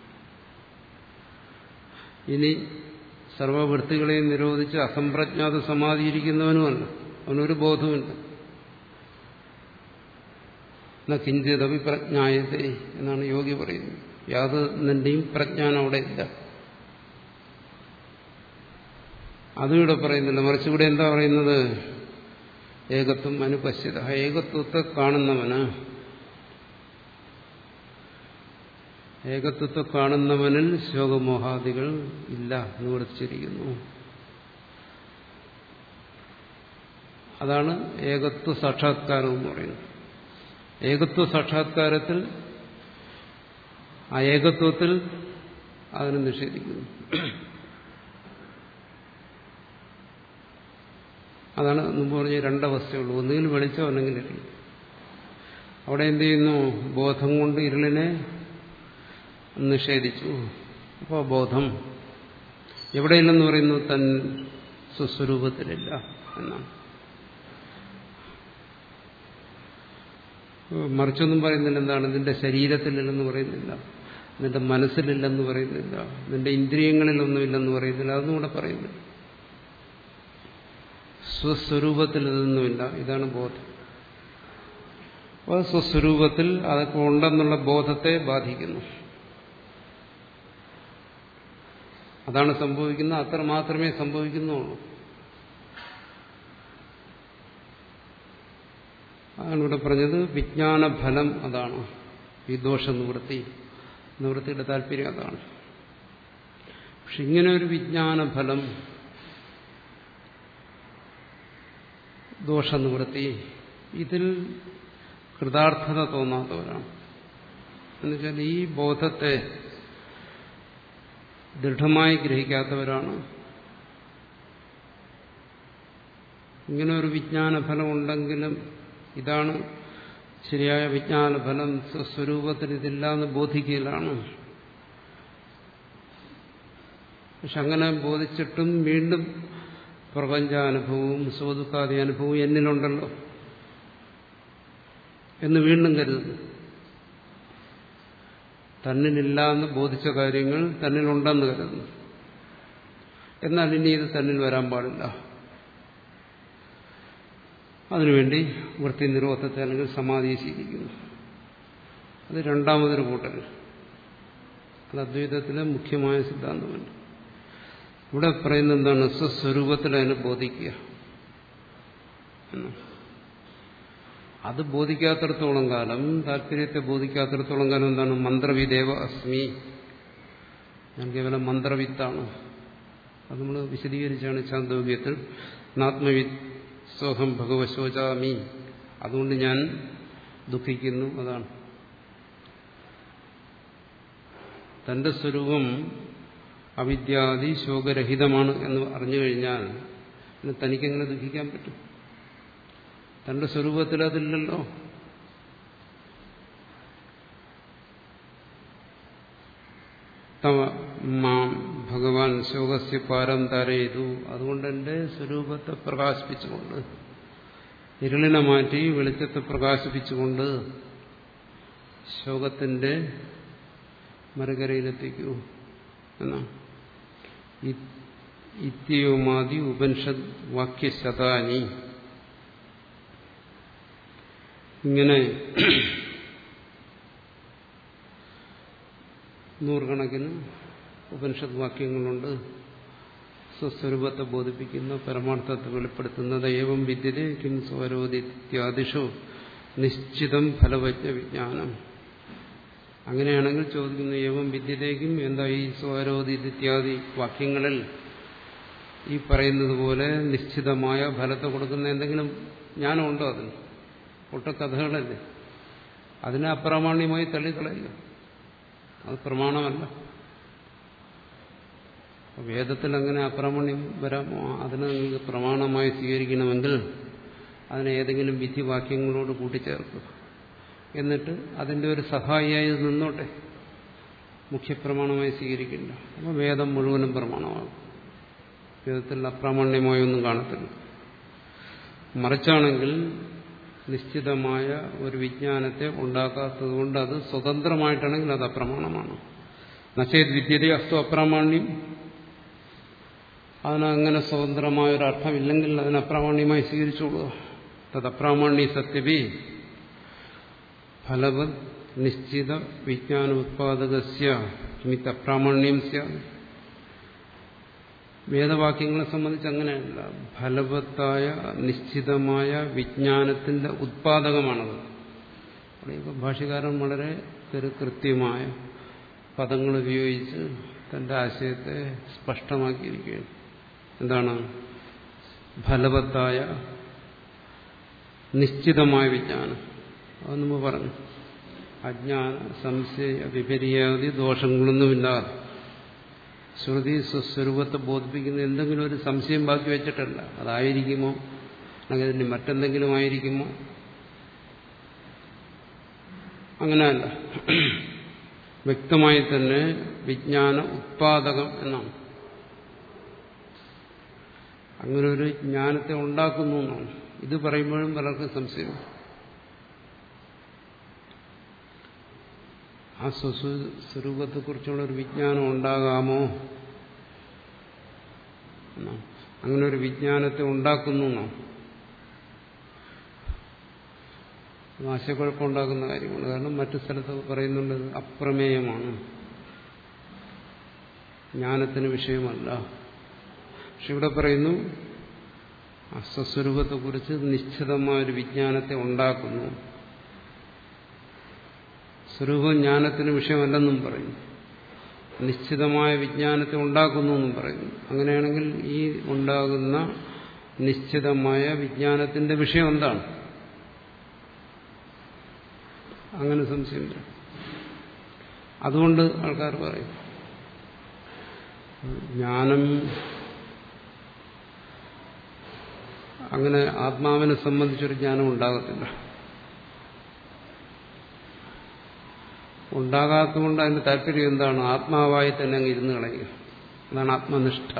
ഇനി സർവവൃത്തികളെയും നിരോധിച്ച് അസംപ്രജ്ഞാത സമാധിയിരിക്കുന്നവനുമല്ല അവനൊരു ബോധവുമില്ല എന്ന കിഞ്ചിത് അഭിപ്രജ്ഞായത്തെ എന്നാണ് യോഗി പറയുന്നത് യാതൊന്നിന്റെയും പ്രജ്ഞാനം അവിടെ ഇല്ല അതും ഇവിടെ പറയുന്നില്ല മറിച്ച് ഇവിടെ എന്താ പറയുന്നത് ഏകത്വം അനുപശ്യത ഏകത്വത്തെ കാണുന്നവന് ഏകത്വത്തെ കാണുന്നവനിൽ ശോകമോഹാദികൾ ഇല്ല നിവർത്തിച്ചിരിക്കുന്നു അതാണ് ഏകത്വ സാക്ഷാത്കാരം എന്ന് പറയുന്നത് ഏകത്വ സാക്ഷാത്കാരത്തിൽ ആ ഏകത്വത്തിൽ അതിനെ നിഷേധിക്കുന്നു അതാണ് മുമ്പ് പറഞ്ഞ രണ്ടവസ്ഥയുള്ളൂ ഒന്നുകിൽ വെളിച്ചം അല്ലെങ്കിൽ ഇരുൾ അവിടെ എന്ത് ചെയ്യുന്നു ബോധം കൊണ്ട് ഇരുളിനെ നിഷേധിച്ചു അപ്പോൾ ബോധം എവിടെയില്ലെന്ന് പറയുന്നു തൻ സ്വസ്വരൂപത്തിലില്ല എന്നാണ് മറിച്ചൊന്നും പറയുന്നില്ല എന്താണ് നിന്റെ ശരീരത്തിലില്ലെന്ന് പറയുന്നില്ല നിന്റെ മനസ്സിലില്ലെന്ന് പറയുന്നില്ല നിന്റെ ഇന്ദ്രിയങ്ങളിലൊന്നുമില്ലെന്ന് പറയുന്നില്ല അതൊന്നും കൂടെ പറയുന്നില്ല സ്വസ്വരൂപത്തിൽ ഇതൊന്നുമില്ല ഇതാണ് ബോധം അപ്പോൾ സ്വസ്വരൂപത്തിൽ അതൊക്കെ ഉണ്ടെന്നുള്ള ബോധത്തെ ബാധിക്കുന്നു അതാണ് സംഭവിക്കുന്നത് അത്ര മാത്രമേ സംഭവിക്കുന്നുള്ളൂ അതാണ് ഇവിടെ പറഞ്ഞത് വിജ്ഞാനഫലം അതാണ് ഈ ദോഷ നിവൃത്തി നിവൃത്തിയുടെ താല്പര്യം അതാണ് പക്ഷെ ഇങ്ങനെ ഒരു വിജ്ഞാനഫലം ദോഷനിവൃത്തി ഇതിൽ കൃതാർത്ഥത തോന്നാത്തവരാണ് എന്നുവെച്ചാൽ ഈ ബോധത്തെ ദൃഢമായി ഗ്രഹിക്കാത്തവരാണ് ഇങ്ങനെ ഒരു വിജ്ഞാനഫലം ഉണ്ടെങ്കിലും ഇതാണ് ശരിയായ വിജ്ഞാനഫലം സ്വസ്വരൂപത്തിൽ ഇതില്ല എന്ന് ബോധിക്കലാണ് പക്ഷെ അങ്ങനെ ബോധിച്ചിട്ടും വീണ്ടും പ്രപഞ്ചാനുഭവവും സുഖദുഃഖാദി അനുഭവവും എന്നിലുണ്ടല്ലോ എന്ന് വീണ്ടും കരുതുന്നു തന്നിലില്ല എന്ന് ബോധിച്ച കാര്യങ്ങൾ തന്നിലുണ്ടെന്ന് കരുതുന്നു എന്നാൽ ഇനി ഇത് തന്നിൽ വരാൻ പാടില്ല അതിനുവേണ്ടി വൃത്തി നിരോധത്തെ അല്ലെങ്കിൽ സമാധി ശീലിക്കുന്നു അത് രണ്ടാമതൊരു കൂട്ടൽ അത് അദ്വൈതത്തിലെ മുഖ്യമായ സിദ്ധാന്തമല്ല ഇവിടെ പറയുന്നത് എന്താണ് സ്വസ്വരൂപത്തിൽ അതിനെ ബോധിക്കുക എന്ന് അത് ബോധിക്കാത്തിടത്തോളം കാലം താല്പര്യത്തെ ബോധിക്കാത്തിടത്തോളം കാലം എന്താണ് മന്ത്രവിദേവ അസ്മി ഞാൻ കേവലം മന്ത്രവിത്താണ് അത് നമ്മൾ വിശദീകരിച്ചാണ് ചാന്തോഗ്യത്തിൽ നാത്മവിത്ത് സ്വഹം ഭഗവശോചാമി അതുകൊണ്ട് ഞാൻ ദുഃഖിക്കുന്നു അതാണ് തന്റെ സ്വരൂപം അവിദ്യാദി ശോകരഹിതമാണ് എന്ന് അറിഞ്ഞു കഴിഞ്ഞാൽ പിന്നെ തനിക്കെങ്ങനെ ദുഃഖിക്കാൻ പറ്റും തന്റെ സ്വരൂപത്തിൽ അതില്ലല്ലോ തവ മാം ഭഗവാൻ ശോകസ്യ പാരം തരയതു അതുകൊണ്ട് എൻ്റെ സ്വരൂപത്തെ പ്രകാശിപ്പിച്ചുകൊണ്ട് ഇരുളിനെ മാറ്റി വെളിച്ചത്തെ പ്രകാശിപ്പിച്ചുകൊണ്ട് ശോകത്തിന്റെ മറുകരയിലെത്തിക്കൂ എന്നാണ് ഇത്യവുമാതി ഉപനിഷത് വാക്യശതാനി ഇങ്ങനെ നൂറുകണക്കിന് ഉപനിഷത് വാക്യങ്ങളുണ്ട് സ്വസ്വരൂപത്തെ ബോധിപ്പിക്കുന്ന പരമാർത്ഥത്തെ വെളിപ്പെടുത്തുന്നത് ഏവം വിദ്യതേ കിം സ്വരോദിത്യാദിഷു നിശ്ചിതം ഫലവജ്ഞ വിജ്ഞാനം അങ്ങനെയാണെങ്കിൽ ചോദിക്കുന്നു ഏവം വിദ്യതേക്കും എന്താ ഈ സ്വരോദിത്യാദി വാക്യങ്ങളിൽ ഈ പറയുന്നത് പോലെ നിശ്ചിതമായ ഫലത്തെ കൊടുക്കുന്ന എന്തെങ്കിലും ജ്ഞാനമുണ്ടോ അതിന് പൊട്ടക്കഥകളല്ലേ അതിനെ അപ്രാമാണ്യമായി തള്ളിക്കളയുക അത് പ്രമാണമല്ല വേദത്തിൽ അങ്ങനെ അപ്രാമാണ്യം വരാമോ അതിനെ നിങ്ങൾക്ക് പ്രമാണമായി സ്വീകരിക്കണമെങ്കിൽ അതിനെ ഏതെങ്കിലും വിധിവാക്യങ്ങളോട് കൂട്ടിച്ചേർക്കുക എന്നിട്ട് അതിൻ്റെ ഒരു സഹായിയായി നിന്നോട്ടെ മുഖ്യപ്രമാണമായി സ്വീകരിക്കില്ല അപ്പോൾ വേദം മുഴുവനും പ്രമാണമാകും വേദത്തിൽ അപ്രാമാണ്യമായി ഒന്നും കാണത്തില്ല മറിച്ചാണെങ്കിൽ നിശ്ചിതമായ ഒരു വിജ്ഞാനത്തെ ഉണ്ടാക്കാത്തത് കൊണ്ട് അത് സ്വതന്ത്രമായിട്ടാണെങ്കിൽ അത് അപ്രമാണമാണ് നശേത് വിദ്യത അസ്തു അപ്രാമാണ്യം അതിനങ്ങനെ സ്വതന്ത്രമായ ഒരു അർത്ഥമില്ലെങ്കിൽ അതിന് അപ്രാമാണ്യമായി സ്വീകരിച്ചോളുക തദപ്രാമാണ്യ സത്യപി ഫലവത് നിശ്ചിത വിജ്ഞാന ഉത്പാദകസ്യ കിമിത്ത അപ്രാമാണ്യം സ്യ വേദവാക്യങ്ങളെ സംബന്ധിച്ച് അങ്ങനെയല്ല ഫലവത്തായ നിശ്ചിതമായ വിജ്ഞാനത്തിന്റെ ഉത്പാദകമാണത് അവിടെ ഭാഷകാരൻ വളരെ കൃത്യമായ പദങ്ങൾ ഉപയോഗിച്ച് തന്റെ ആശയത്തെ സ്പഷ്ടമാക്കിയിരിക്കുകയാണ് എന്താണ് ഫലവത്തായ നിശ്ചിതമായ വിജ്ഞാനം അത് നമ്മൾ പറഞ്ഞു അജ്ഞാന സംശയ വിപര്യാദി ദോഷങ്ങളൊന്നുമില്ലാതെ ശ്രുതി സ്വസ്വരൂപത്തെ ബോധിപ്പിക്കുന്ന എന്തെങ്കിലും ഒരു സംശയം ബാക്കി വെച്ചിട്ടല്ല അതായിരിക്കുമോ അല്ലെങ്കിൽ അതിന് മറ്റെന്തെങ്കിലും ആയിരിക്കുമോ അങ്ങനെയല്ല വ്യക്തമായി തന്നെ വിജ്ഞാന ഉത്പാദകം എന്നാണ് അങ്ങനെ ഒരു ജ്ഞാനത്തെ ഉണ്ടാക്കുന്നു എന്നാണ് ഇത് പറയുമ്പോഴും പലർക്കും സംശയം ആ സ്വസ്വരൂപത്തെക്കുറിച്ചുള്ള ഒരു വിജ്ഞാനം ഉണ്ടാകാമോ അങ്ങനെ ഒരു വിജ്ഞാനത്തെ ഉണ്ടാക്കുന്നു എന്നാണ് ആശയക്കുഴപ്പമുണ്ടാക്കുന്ന കാര്യമാണ് കാരണം മറ്റു സ്ഥലത്ത് പറയുന്നുണ്ട് അപ്രമേയമാണ് ജ്ഞാനത്തിന് വിഷയമല്ല പക്ഷെ ഇവിടെ പറയുന്നു അസ്വസ്വരൂപത്തെക്കുറിച്ച് നിശ്ചിതമായൊരു വിജ്ഞാനത്തെ ഉണ്ടാക്കുന്നു സ്വരൂപം ജ്ഞാനത്തിന് വിഷയമല്ലെന്നും പറയുന്നു നിശ്ചിതമായ വിജ്ഞാനത്തെ ഉണ്ടാക്കുന്നു എന്നും പറയുന്നു അങ്ങനെയാണെങ്കിൽ ഈ ഉണ്ടാകുന്ന നിശ്ചിതമായ വിജ്ഞാനത്തിന്റെ വിഷയം എന്താണ് അങ്ങനെ സംശയം വരും അതുകൊണ്ട് ആൾക്കാർ പറയും ജ്ഞാനം അങ്ങനെ ആത്മാവിനെ സംബന്ധിച്ചൊരു ജ്ഞാനം ഉണ്ടാകത്തില്ല ഉണ്ടാകാത്തതുകൊണ്ട് അതിന്റെ താല്പര്യം എന്താണ് ആത്മാവായി തന്നെ അങ്ങ് ഇരുന്ന് കളയുക അതാണ് ആത്മനിഷ്ഠ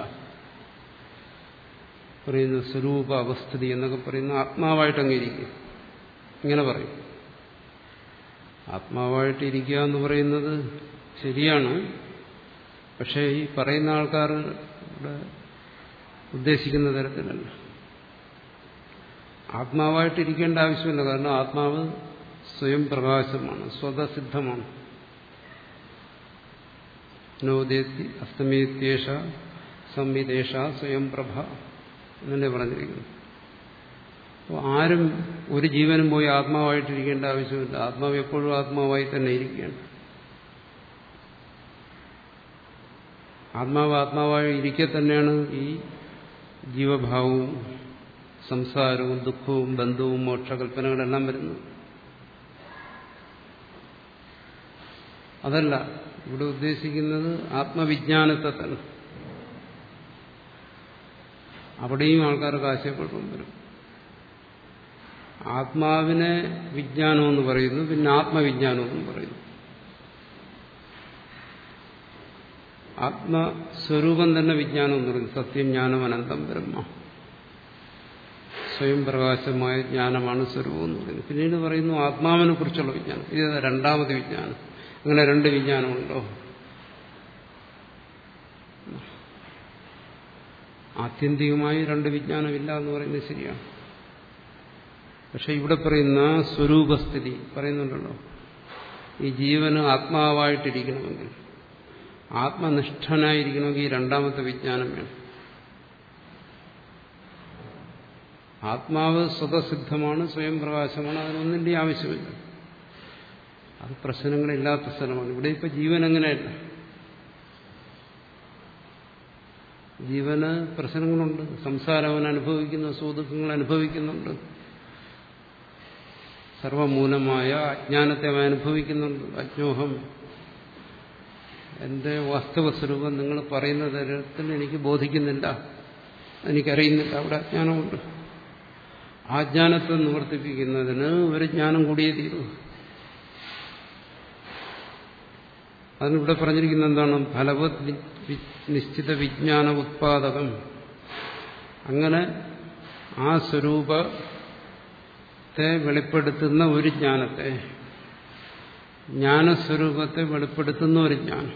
പറയുന്ന സ്വരൂപ അവസ്ഥിതി എന്നൊക്കെ പറയുന്ന ആത്മാവായിട്ട് അങ്ങ് ഇരിക്കുക ഇങ്ങനെ പറയും ആത്മാവായിട്ട് ഇരിക്കുക എന്ന് പറയുന്നത് ശരിയാണ് പക്ഷേ ഈ പറയുന്ന ആൾക്കാർ ഇവിടെ ഉദ്ദേശിക്കുന്ന തരത്തിലല്ല ആത്മാവായിട്ടിരിക്കേണ്ട ആവശ്യമില്ല കാരണം ആത്മാവ് സ്വയം പ്രകാശമാണ് സ്വതസിദ്ധമാണ് നോദേത്തി അസ്തമേത്യേഷ സംവിദേശ സ്വയം പ്രഭ എന്നല്ലേ പറഞ്ഞിരിക്കുന്നു അപ്പോൾ ആരും ഒരു ജീവനും പോയി ആത്മാവായിട്ടിരിക്കേണ്ട ആവശ്യമില്ല ആത്മാവ് എപ്പോഴും ആത്മാവായി തന്നെ ഇരിക്കുകയാണ് ആത്മാവ് ആത്മാവായി ഇരിക്കെ തന്നെയാണ് ഈ ജീവഭാവവും സംസാരവും ദുഃഖവും ബന്ധവും മോക്ഷകൽപ്പനകളെല്ലാം വരുന്നത് അതല്ല ഇവിടെ ഉദ്ദേശിക്കുന്നത് ആത്മവിജ്ഞാനത്തെ തന്നെ അവിടെയും ആൾക്കാർക്ക് ആശയക്കുഴപ്പം വരും ആത്മാവിനെ വിജ്ഞാനമെന്ന് പറയുന്നു പിന്നെ ആത്മവിജ്ഞാനമെന്ന് പറയുന്നു ആത്മസ്വരൂപം തന്നെ വിജ്ഞാനം എന്ന് പറയുന്നു സത്യം ജ്ഞാനം അനന്തം ബ്രഹ്മ സ്വയം പ്രകാശമായ ജ്ഞാനമാണ് സ്വരൂപം എന്ന് പറയുന്നത് പിന്നീട് പറയുന്നു ആത്മാവിനെ കുറിച്ചുള്ള വിജ്ഞാനം ഇത് രണ്ടാമത് വിജ്ഞാനം അങ്ങനെ രണ്ട് വിജ്ഞാനമുണ്ടോ ആത്യന്തികമായി രണ്ട് വിജ്ഞാനമില്ല എന്ന് പറയുന്നത് ശരിയാണ് പക്ഷെ ഇവിടെ പറയുന്ന സ്വരൂപസ്ഥിതി പറയുന്നുണ്ടല്ലോ ഈ ജീവന് ആത്മാവായിട്ടിരിക്കണമെങ്കിൽ ആത്മനിഷ്ഠനായിരിക്കണമെങ്കിൽ ഈ രണ്ടാമത്തെ വിജ്ഞാനം വേണം ആത്മാവ് സ്വതസിദ്ധമാണ് സ്വയം പ്രകാശമാണ് അതിനൊന്നിൻ്റെ ആവശ്യമില്ല അത് പ്രശ്നങ്ങളില്ലാത്ത സ്ഥലമാണ് ഇവിടെ ഇപ്പൊ ജീവൻ അങ്ങനെയല്ല ജീവന് പ്രശ്നങ്ങളുണ്ട് സംസാരം അവൻ അനുഭവിക്കുന്ന സുദുഃഖങ്ങൾ അനുഭവിക്കുന്നുണ്ട് സർവമൂലമായ അജ്ഞാനത്തെ അവൻ അനുഭവിക്കുന്നുണ്ട് അജ്ഞോഹം എന്റെ വാസ്തവ സ്വരൂപം നിങ്ങൾ പറയുന്ന തരത്തിൽ എനിക്ക് ബോധിക്കുന്നില്ല എനിക്കറിയുന്നില്ല അവിടെ അജ്ഞാനമുണ്ട് ആ ജ്ഞാനത്തെ നിവർത്തിപ്പിക്കുന്നതിന് ഒരു ജ്ഞാനം കൂടിയേ തീരൂ അതിനിവിടെ പറഞ്ഞിരിക്കുന്ന എന്താണ് ഫലവത് നിശ്ചിത വിജ്ഞാന ഉത്പാദകം അങ്ങനെ ആ സ്വരൂപത്തെ വെളിപ്പെടുത്തുന്ന ഒരു ജ്ഞാനത്തെ ജ്ഞാനസ്വരൂപത്തെ വെളിപ്പെടുത്തുന്ന ഒരു ജ്ഞാനം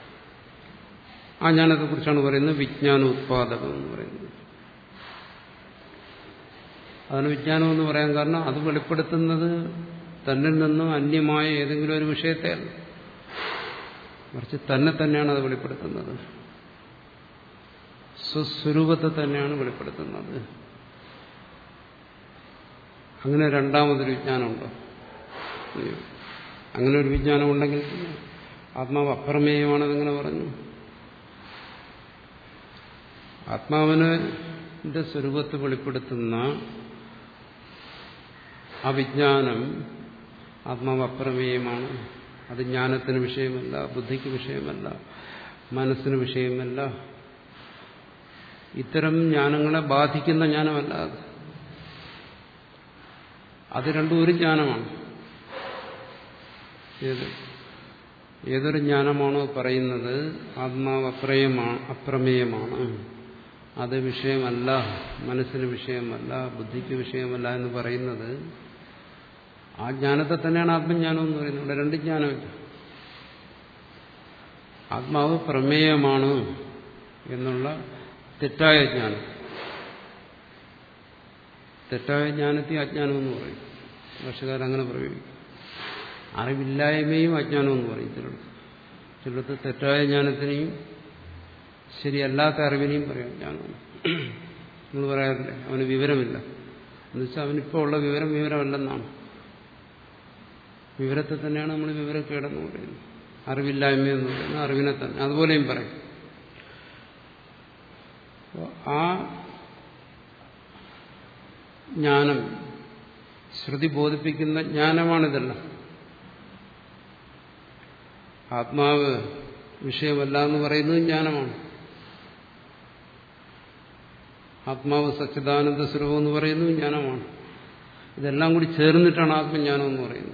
ആ ജ്ഞാനത്തെക്കുറിച്ചാണ് പറയുന്നത് വിജ്ഞാന ഉത്പാദകം എന്ന് പറയുന്നത് അതിന് വിജ്ഞാനം എന്ന് പറയാൻ കാരണം അത് വെളിപ്പെടുത്തുന്നത് തന്നിൽ നിന്നും അന്യമായ ഏതെങ്കിലും ഒരു വിഷയത്തെ അല്ല മറിച്ച് തന്നെ തന്നെയാണ് അത് വെളിപ്പെടുത്തുന്നത് സ്വസ്വരൂപത്തെ തന്നെയാണ് വെളിപ്പെടുത്തുന്നത് അങ്ങനെ രണ്ടാമതൊരു വിജ്ഞാനമുണ്ടോ അങ്ങനെ ഒരു വിജ്ഞാനം ഉണ്ടെങ്കിൽ ആത്മാവ് അപ്രമേയമാണെന്നിങ്ങനെ പറഞ്ഞു ആത്മാവിനെ സ്വരൂപത്തെ വെളിപ്പെടുത്തുന്ന ആ വിജ്ഞാനം ആത്മാവ് അപ്രമേയമാണ് അത് ജ്ഞാനത്തിന് വിഷയമല്ല ബുദ്ധിക്ക് വിഷയമല്ല മനസ്സിന് വിഷയമല്ല ഇത്തരം ജ്ഞാനങ്ങളെ ബാധിക്കുന്ന ജ്ഞാനമല്ല അത് അത് രണ്ടും ഒരു ജ്ഞാനമാണ് ഏത് ഏതൊരു ജ്ഞാനമാണോ പറയുന്നത് ആത്മാവ് അപ്രയമാണ് അപ്രമേയമാണ് അത് വിഷയമല്ല മനസ്സിന് വിഷയമല്ല ബുദ്ധിക്ക് വിഷയമല്ല എന്ന് പറയുന്നത് ആ ജ്ഞാനത്തെ തന്നെയാണ് ആത്മജ്ഞാനം എന്ന് പറയുന്നത് ഇവിടെ രണ്ട് ജ്ഞാനമില്ല ആത്മാവ് പ്രമേയമാണ് എന്നുള്ള തെറ്റായ ജ്ഞാനം തെറ്റായ ജ്ഞാനത്തെ അജ്ഞാനം എന്ന് പറയും ഭാഷകാരങ്ങനെ പ്രയോഗിക്കും അറിവില്ലായ്മയും അജ്ഞാനം എന്ന് പറയും ചിലടത്ത് ചിലടത്ത് തെറ്റായ ജ്ഞാനത്തിനെയും ശരിയല്ലാത്ത അറിവിനെയും പറയാം ജ്ഞാനം നിങ്ങൾ പറയാറില്ലേ അവന് വിവരമില്ല എന്നുവെച്ചാൽ അവനിപ്പോൾ ഉള്ള വിവരം വിവരമല്ലെന്നാണ് വിവരത്തെ തന്നെയാണ് നമ്മൾ വിവരക്കേടെന്ന് പറയുന്നത് അറിവില്ലായ്മ എന്ന് പറയുന്നത് അറിവിനെ തന്നെ അതുപോലെയും പറയും ആ ജ്ഞാനം ശ്രുതി ബോധിപ്പിക്കുന്ന ജ്ഞാനമാണിതെല്ലാം ആത്മാവ് വിഷയമല്ല എന്ന് പറയുന്നത് ജ്ഞാനമാണ് ആത്മാവ് സച്ചിദാനന്ദ സ്വരൂപം എന്ന് പറയുന്നത് ജ്ഞാനമാണ് ഇതെല്ലാം കൂടി ചേർന്നിട്ടാണ് ആത്മജ്ഞാനം എന്ന് പറയുന്നത്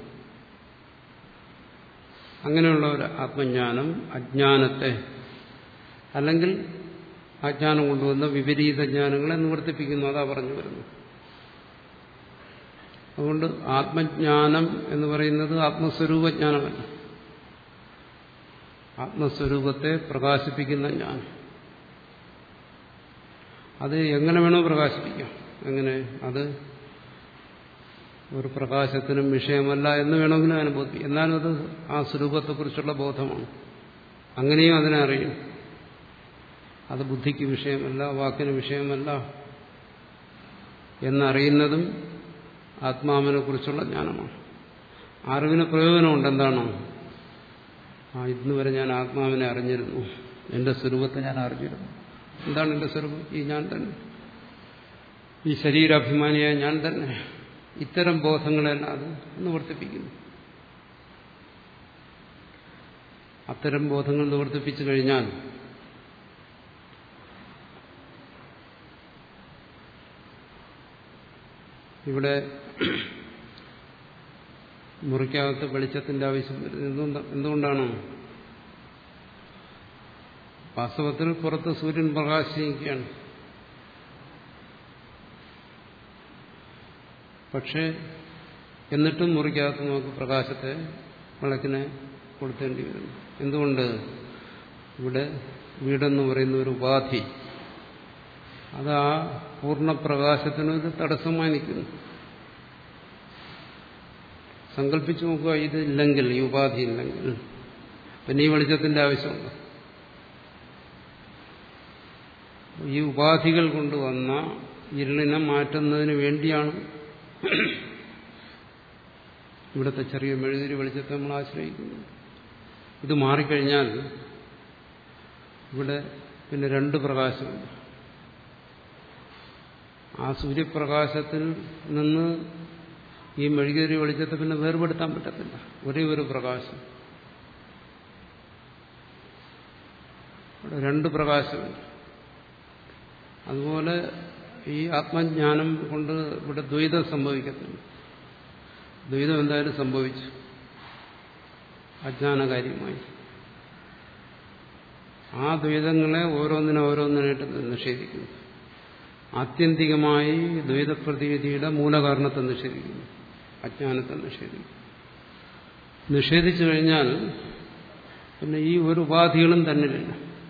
അങ്ങനെയുള്ള ഒരു ആത്മജ്ഞാനം അജ്ഞാനത്തെ അല്ലെങ്കിൽ അജ്ഞാനം കൊണ്ടുവന്ന വിപരീത ജ്ഞാനങ്ങളെ നിവർത്തിപ്പിക്കുന്നു അതാ പറഞ്ഞു വരുന്നു അതുകൊണ്ട് ആത്മജ്ഞാനം എന്ന് പറയുന്നത് ആത്മസ്വരൂപജ്ഞാനമല്ല ആത്മസ്വരൂപത്തെ പ്രകാശിപ്പിക്കുന്ന ജ്ഞാനം അത് എങ്ങനെ വേണോ പ്രകാശിപ്പിക്കാം എങ്ങനെ അത് ഒരു പ്രകാശത്തിനും വിഷയമല്ല എന്ന് വേണമെങ്കിലും അനുഭവത്തി എന്നാലും അത് ആ സ്വരൂപത്തെക്കുറിച്ചുള്ള ബോധമാണ് അങ്ങനെയും അതിനെ അറിയും അത് ബുദ്ധിക്ക് വിഷയമല്ല വാക്കിന് വിഷയമല്ല എന്നറിയുന്നതും ആത്മാവിനെ കുറിച്ചുള്ള ജ്ഞാനമാണ് അറിവിന് പ്രയോജനമുണ്ട് എന്താണോ ആ ഇന്ന് വരെ ഞാൻ ആത്മാവിനെ അറിഞ്ഞിരുന്നു എന്റെ സ്വരൂപത്തെ ഞാൻ അറിഞ്ഞിരുന്നു എന്താണ് എന്റെ സ്വരൂപം ഈ ഞാൻ തന്നെ ഈ ശരീരാഭിമാനിയായ ഞാൻ തന്നെ ഇത്തരം ബോധങ്ങളെല്ലാം അത് നിവർത്തിപ്പിക്കുന്നു അത്തരം ബോധങ്ങൾ നിവർത്തിപ്പിച്ചു കഴിഞ്ഞാൽ ഇവിടെ മുറിക്കകത്ത് വെളിച്ചത്തിന്റെ ആവശ്യം വരുന്നത് എന്തുകൊണ്ടാണ് വാസ്തവത്തിൽ പുറത്ത് സൂര്യൻ പ്രകാശിക്കുകയാണ് പക്ഷേ എന്നിട്ടും മുറിക്കകത്ത് നമുക്ക് പ്രകാശത്തെ വിളക്കിനെ കൊടുത്തേണ്ടി വരുന്നു എന്തുകൊണ്ട് ഇവിടെ വീടെന്ന് പറയുന്ന ഒരു ഉപാധി അത് ആ പൂർണ്ണപ്രകാശത്തിനൊരു തടസ്സമായി നിൽക്കുന്നു സങ്കല്പിച്ചു നോക്കുക ഇതില്ലെങ്കിൽ ഈ ഉപാധി ഇല്ലെങ്കിൽ പിന്നെ ഈ വെളിച്ചത്തിന്റെ ആവശ്യമുണ്ട് ഈ ഉപാധികൾ കൊണ്ടുവന്ന ഇരുളിനെ മാറ്റുന്നതിന് വേണ്ടിയാണ് ഇവിടുത്തെ ചെറിയ മെഴുതിരി വെളിച്ചത്തെ നമ്മൾ ആശ്രയിക്കുന്നത് ഇത് മാറിക്കഴിഞ്ഞാൽ ഇവിടെ പിന്നെ രണ്ട് പ്രകാശമുണ്ട് ആ സൂര്യപ്രകാശത്തിൽ നിന്ന് ഈ മെഴുകേറി വെളിച്ചത്തെ പിന്നെ വേർപെടുത്താൻ പറ്റത്തില്ല ഒരേ ഒരു പ്രകാശം ഇവിടെ രണ്ട് പ്രകാശമുണ്ട് അതുപോലെ ഈ ആത്മജ്ഞാനം കൊണ്ട് ഇവിടെ ദ്വൈതം സംഭവിക്കത്തില്ല ദ്വൈതം എന്തായാലും സംഭവിച്ചു അജ്ഞാനകാര്യമായി ആ ദ്വൈതങ്ങളെ ഓരോന്നിനെ ഓരോന്നിനായിട്ട് നിഷേധിക്കുന്നു ആത്യന്തികമായി ദ്വൈതപ്രതീതിയുടെ മൂലകാരണത്തെ നിഷേധിക്കുന്നു അജ്ഞാനത്തെ നിഷേധിക്കും നിഷേധിച്ചു കഴിഞ്ഞാൽ പിന്നെ ഈ ഒരു ഉപാധികളും തന്നിലില്ല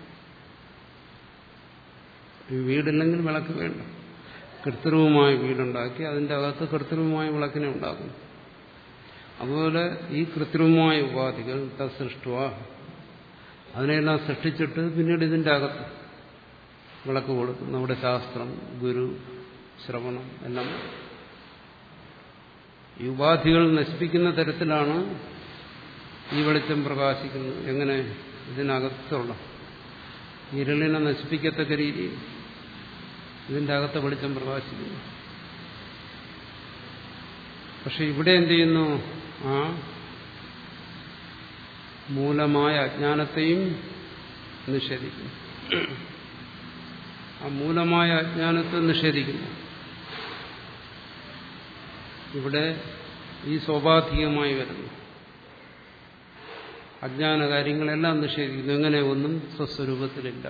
ഈ വീടില്ലെങ്കിൽ വിളക്ക് വേണ്ട കൃത്രിമമായ വീടുണ്ടാക്കി അതിൻ്റെ അകത്ത് കൃത്രിമമായ വിളക്കിനെ ഉണ്ടാക്കും അതുപോലെ ഈ കൃത്രിമമായ ഉപാധികൾ സൃഷ്ടുവ അതിനെല്ലാം സൃഷ്ടിച്ചിട്ട് പിന്നീട് ഇതിൻ്റെ അകത്ത് വിളക്ക് കൊടുക്കും നമ്മുടെ ശാസ്ത്രം ഗുരു ശ്രവണം എല്ലാം ഈ ഉപാധികൾ നശിപ്പിക്കുന്ന തരത്തിലാണ് ഈ വെളിച്ചം പ്രകാശിക്കുന്നത് എങ്ങനെ ഇതിനകത്തുള്ള ഇരുളിനെ നശിപ്പിക്കത്തക്ക രീതിയിൽ ഇതിന്റെ അകത്തെ വെളിച്ചം പ്രകാശിക്കുന്നു പക്ഷെ ഇവിടെ എന്ത് ചെയ്യുന്നു ആ മൂലമായ അജ്ഞാനത്തെയും നിഷേധിക്കുന്നു ആ മൂലമായ അജ്ഞാനത്തെ നിഷേധിക്കുന്നു ഇവിടെ ഈ സ്വാഭാവികമായി വരുന്നു അജ്ഞാന കാര്യങ്ങളെല്ലാം നിഷേധിക്കുന്നു എങ്ങനെ ഒന്നും സ്വസ്വരൂപത്തിലില്ല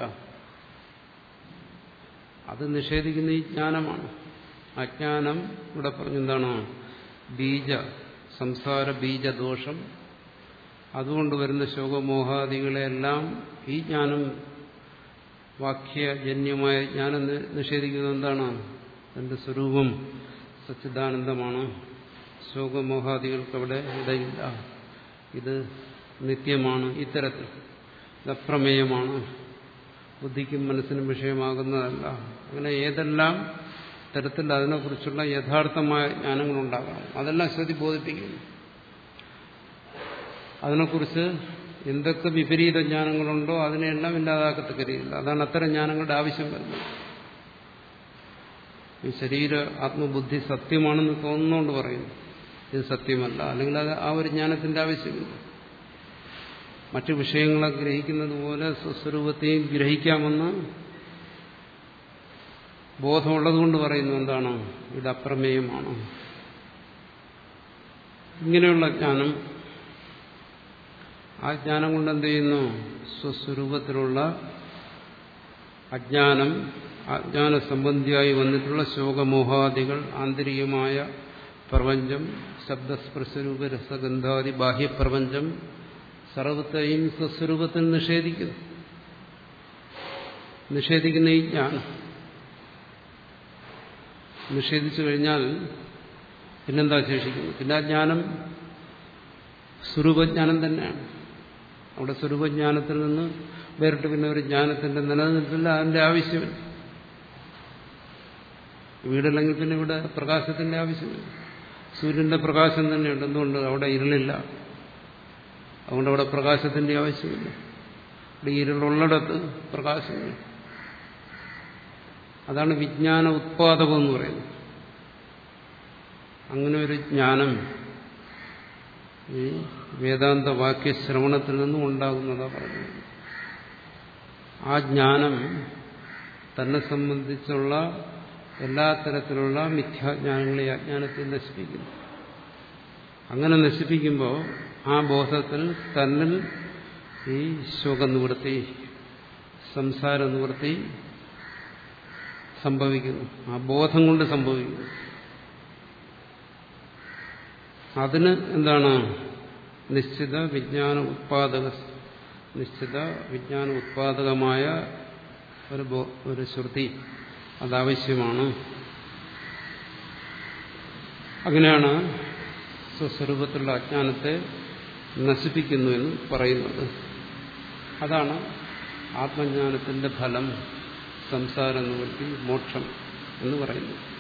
അത് നിഷേധിക്കുന്ന ഈ ജ്ഞാനമാണ് അജ്ഞാനം ഇവിടെ പറഞ്ഞെന്താണോ ബീജ സംസാര ബീജദോഷം അതുകൊണ്ട് വരുന്ന ശോകമോഹാദികളെല്ലാം ഈ ജ്ഞാനം വാക്യജന്യമായ ജ്ഞാനം നിഷേധിക്കുന്നത് എന്താണ് എന്റെ സ്വരൂപം സച്ചിദാനന്ദമാണ് ശോകമോഹാദികൾക്ക് അവിടെ ഇടയില്ല ഇത് നിത്യമാണ് ഇത്തരത്തിൽ ഇത് അപ്രമേയമാണ് ബുദ്ധിക്കും മനസ്സിനും വിഷയമാകുന്നതല്ല അങ്ങനെ ഏതെല്ലാം തരത്തിൽ അതിനെക്കുറിച്ചുള്ള യഥാർത്ഥമായ ജ്ഞാനങ്ങളുണ്ടാകാം അതെല്ലാം ശ്രുതി ബോധിപ്പിക്കുന്നു അതിനെക്കുറിച്ച് എന്തൊക്കെ വിപരീത ജ്ഞാനങ്ങളുണ്ടോ അതിനെല്ലാം ഇല്ലാതാക്കത്തക്ക രീതിയിൽ അതാണ് അത്തരം ജ്ഞാനങ്ങളുടെ ആവശ്യം വരുന്നത് ഈ ശരീര ആത്മബുദ്ധി സത്യമാണെന്ന് തോന്നുന്നതുകൊണ്ട് പറയുന്നു ഇത് സത്യമല്ല അല്ലെങ്കിൽ അത് ആ ഒരു ജ്ഞാനത്തിന്റെ ആവശ്യമില്ല മറ്റു വിഷയങ്ങളെ ഗ്രഹിക്കുന്നത് പോലെ സ്വസ്വരൂപത്തെയും ഗ്രഹിക്കാമെന്ന് ബോധമുള്ളതുകൊണ്ട് പറയുന്നു എന്താണ് ഇത് അപ്രമേയമാണ് ഇങ്ങനെയുള്ള ജ്ഞാനം ആ ജ്ഞാനം കൊണ്ട് എന്ത് ചെയ്യുന്നു സ്വസ്വരൂപത്തിലുള്ള അജ്ഞാനം അജ്ഞാന സംബന്ധിയായി വന്നിട്ടുള്ള ശോകമോഹാദികൾ ആന്തരികമായ പ്രപഞ്ചം ശബ്ദസ്പർശരൂപ രസഗന്ധാദി ബാഹ്യപ്രപഞ്ചം സർവത്തെയും സ്വസ്വരൂപത്തിൽ നിഷേധിക്കുന്നു നിഷേധിക്കുന്ന ഈ ജ്ഞാനം നിഷേധിച്ചു കഴിഞ്ഞാൽ പിന്നെന്താ ശേഷിക്കുന്നു പിന്നെ ആ ജ്ഞാനം സ്വരൂപജ്ഞാനം തന്നെയാണ് അവിടെ സ്വരൂപജ്ഞാനത്തിൽ നിന്ന് വേറിട്ട് പിന്നെ ഒരു ജ്ഞാനത്തിന്റെ നിലനിൽപ്പില്ല അതിന്റെ ആവശ്യമില്ല വീടല്ലെങ്കിൽ പിന്നെ ഇവിടെ പ്രകാശത്തിന്റെ ആവശ്യമില്ല സൂര്യന്റെ പ്രകാശം തന്നെയുണ്ട് എന്തുകൊണ്ട് അവിടെ ഇരുളില്ല അതുകൊണ്ട് അവിടെ പ്രകാശത്തിന്റെ ആവശ്യമില്ല ഇവിടെ ഇരുളുള്ളിടത്ത് പ്രകാശമില്ല അതാണ് വിജ്ഞാന ഉത്പാദകം എന്ന് പറയുന്നത് അങ്ങനെ ഒരു ജ്ഞാനം ഈ വേദാന്ത വാക്യശ്രവണത്തിൽ നിന്നും ഉണ്ടാകുന്നതാ പറയുന്നത് ആ ജ്ഞാനം തന്നെ സംബന്ധിച്ചുള്ള എല്ലാ തരത്തിലുള്ള മിഥ്യാജ്ഞാനങ്ങളെ അജ്ഞാനത്തെ നശിപ്പിക്കുന്നു അങ്ങനെ നശിപ്പിക്കുമ്പോൾ ആ ബോധത്തിൽ തന്നിൽ ഈ ശോകനിവൃത്തി സംസാര നിവൃത്തി സംഭവിക്കുന്നു ആ ബോധം കൊണ്ട് സംഭവിക്കുന്നു അതിന് എന്താണ് നിശ്ചിത വിജ്ഞാന ഉത്പാദക നിശ്ചിത വിജ്ഞാന ഉത്പാദകമായ ഒരു ഒരു ശ്രുതി അതാവശ്യമാണ് അങ്ങനെയാണ് സ്വസ്വരൂപത്തിലുള്ള അജ്ഞാനത്തെ നശിപ്പിക്കുന്നു എന്ന് പറയുന്നത് അതാണ് ആത്മജ്ഞാനത്തിന്റെ ഫലം സംസാര നിവൃത്തി മോക്ഷം എന്ന് പറയുന്നത്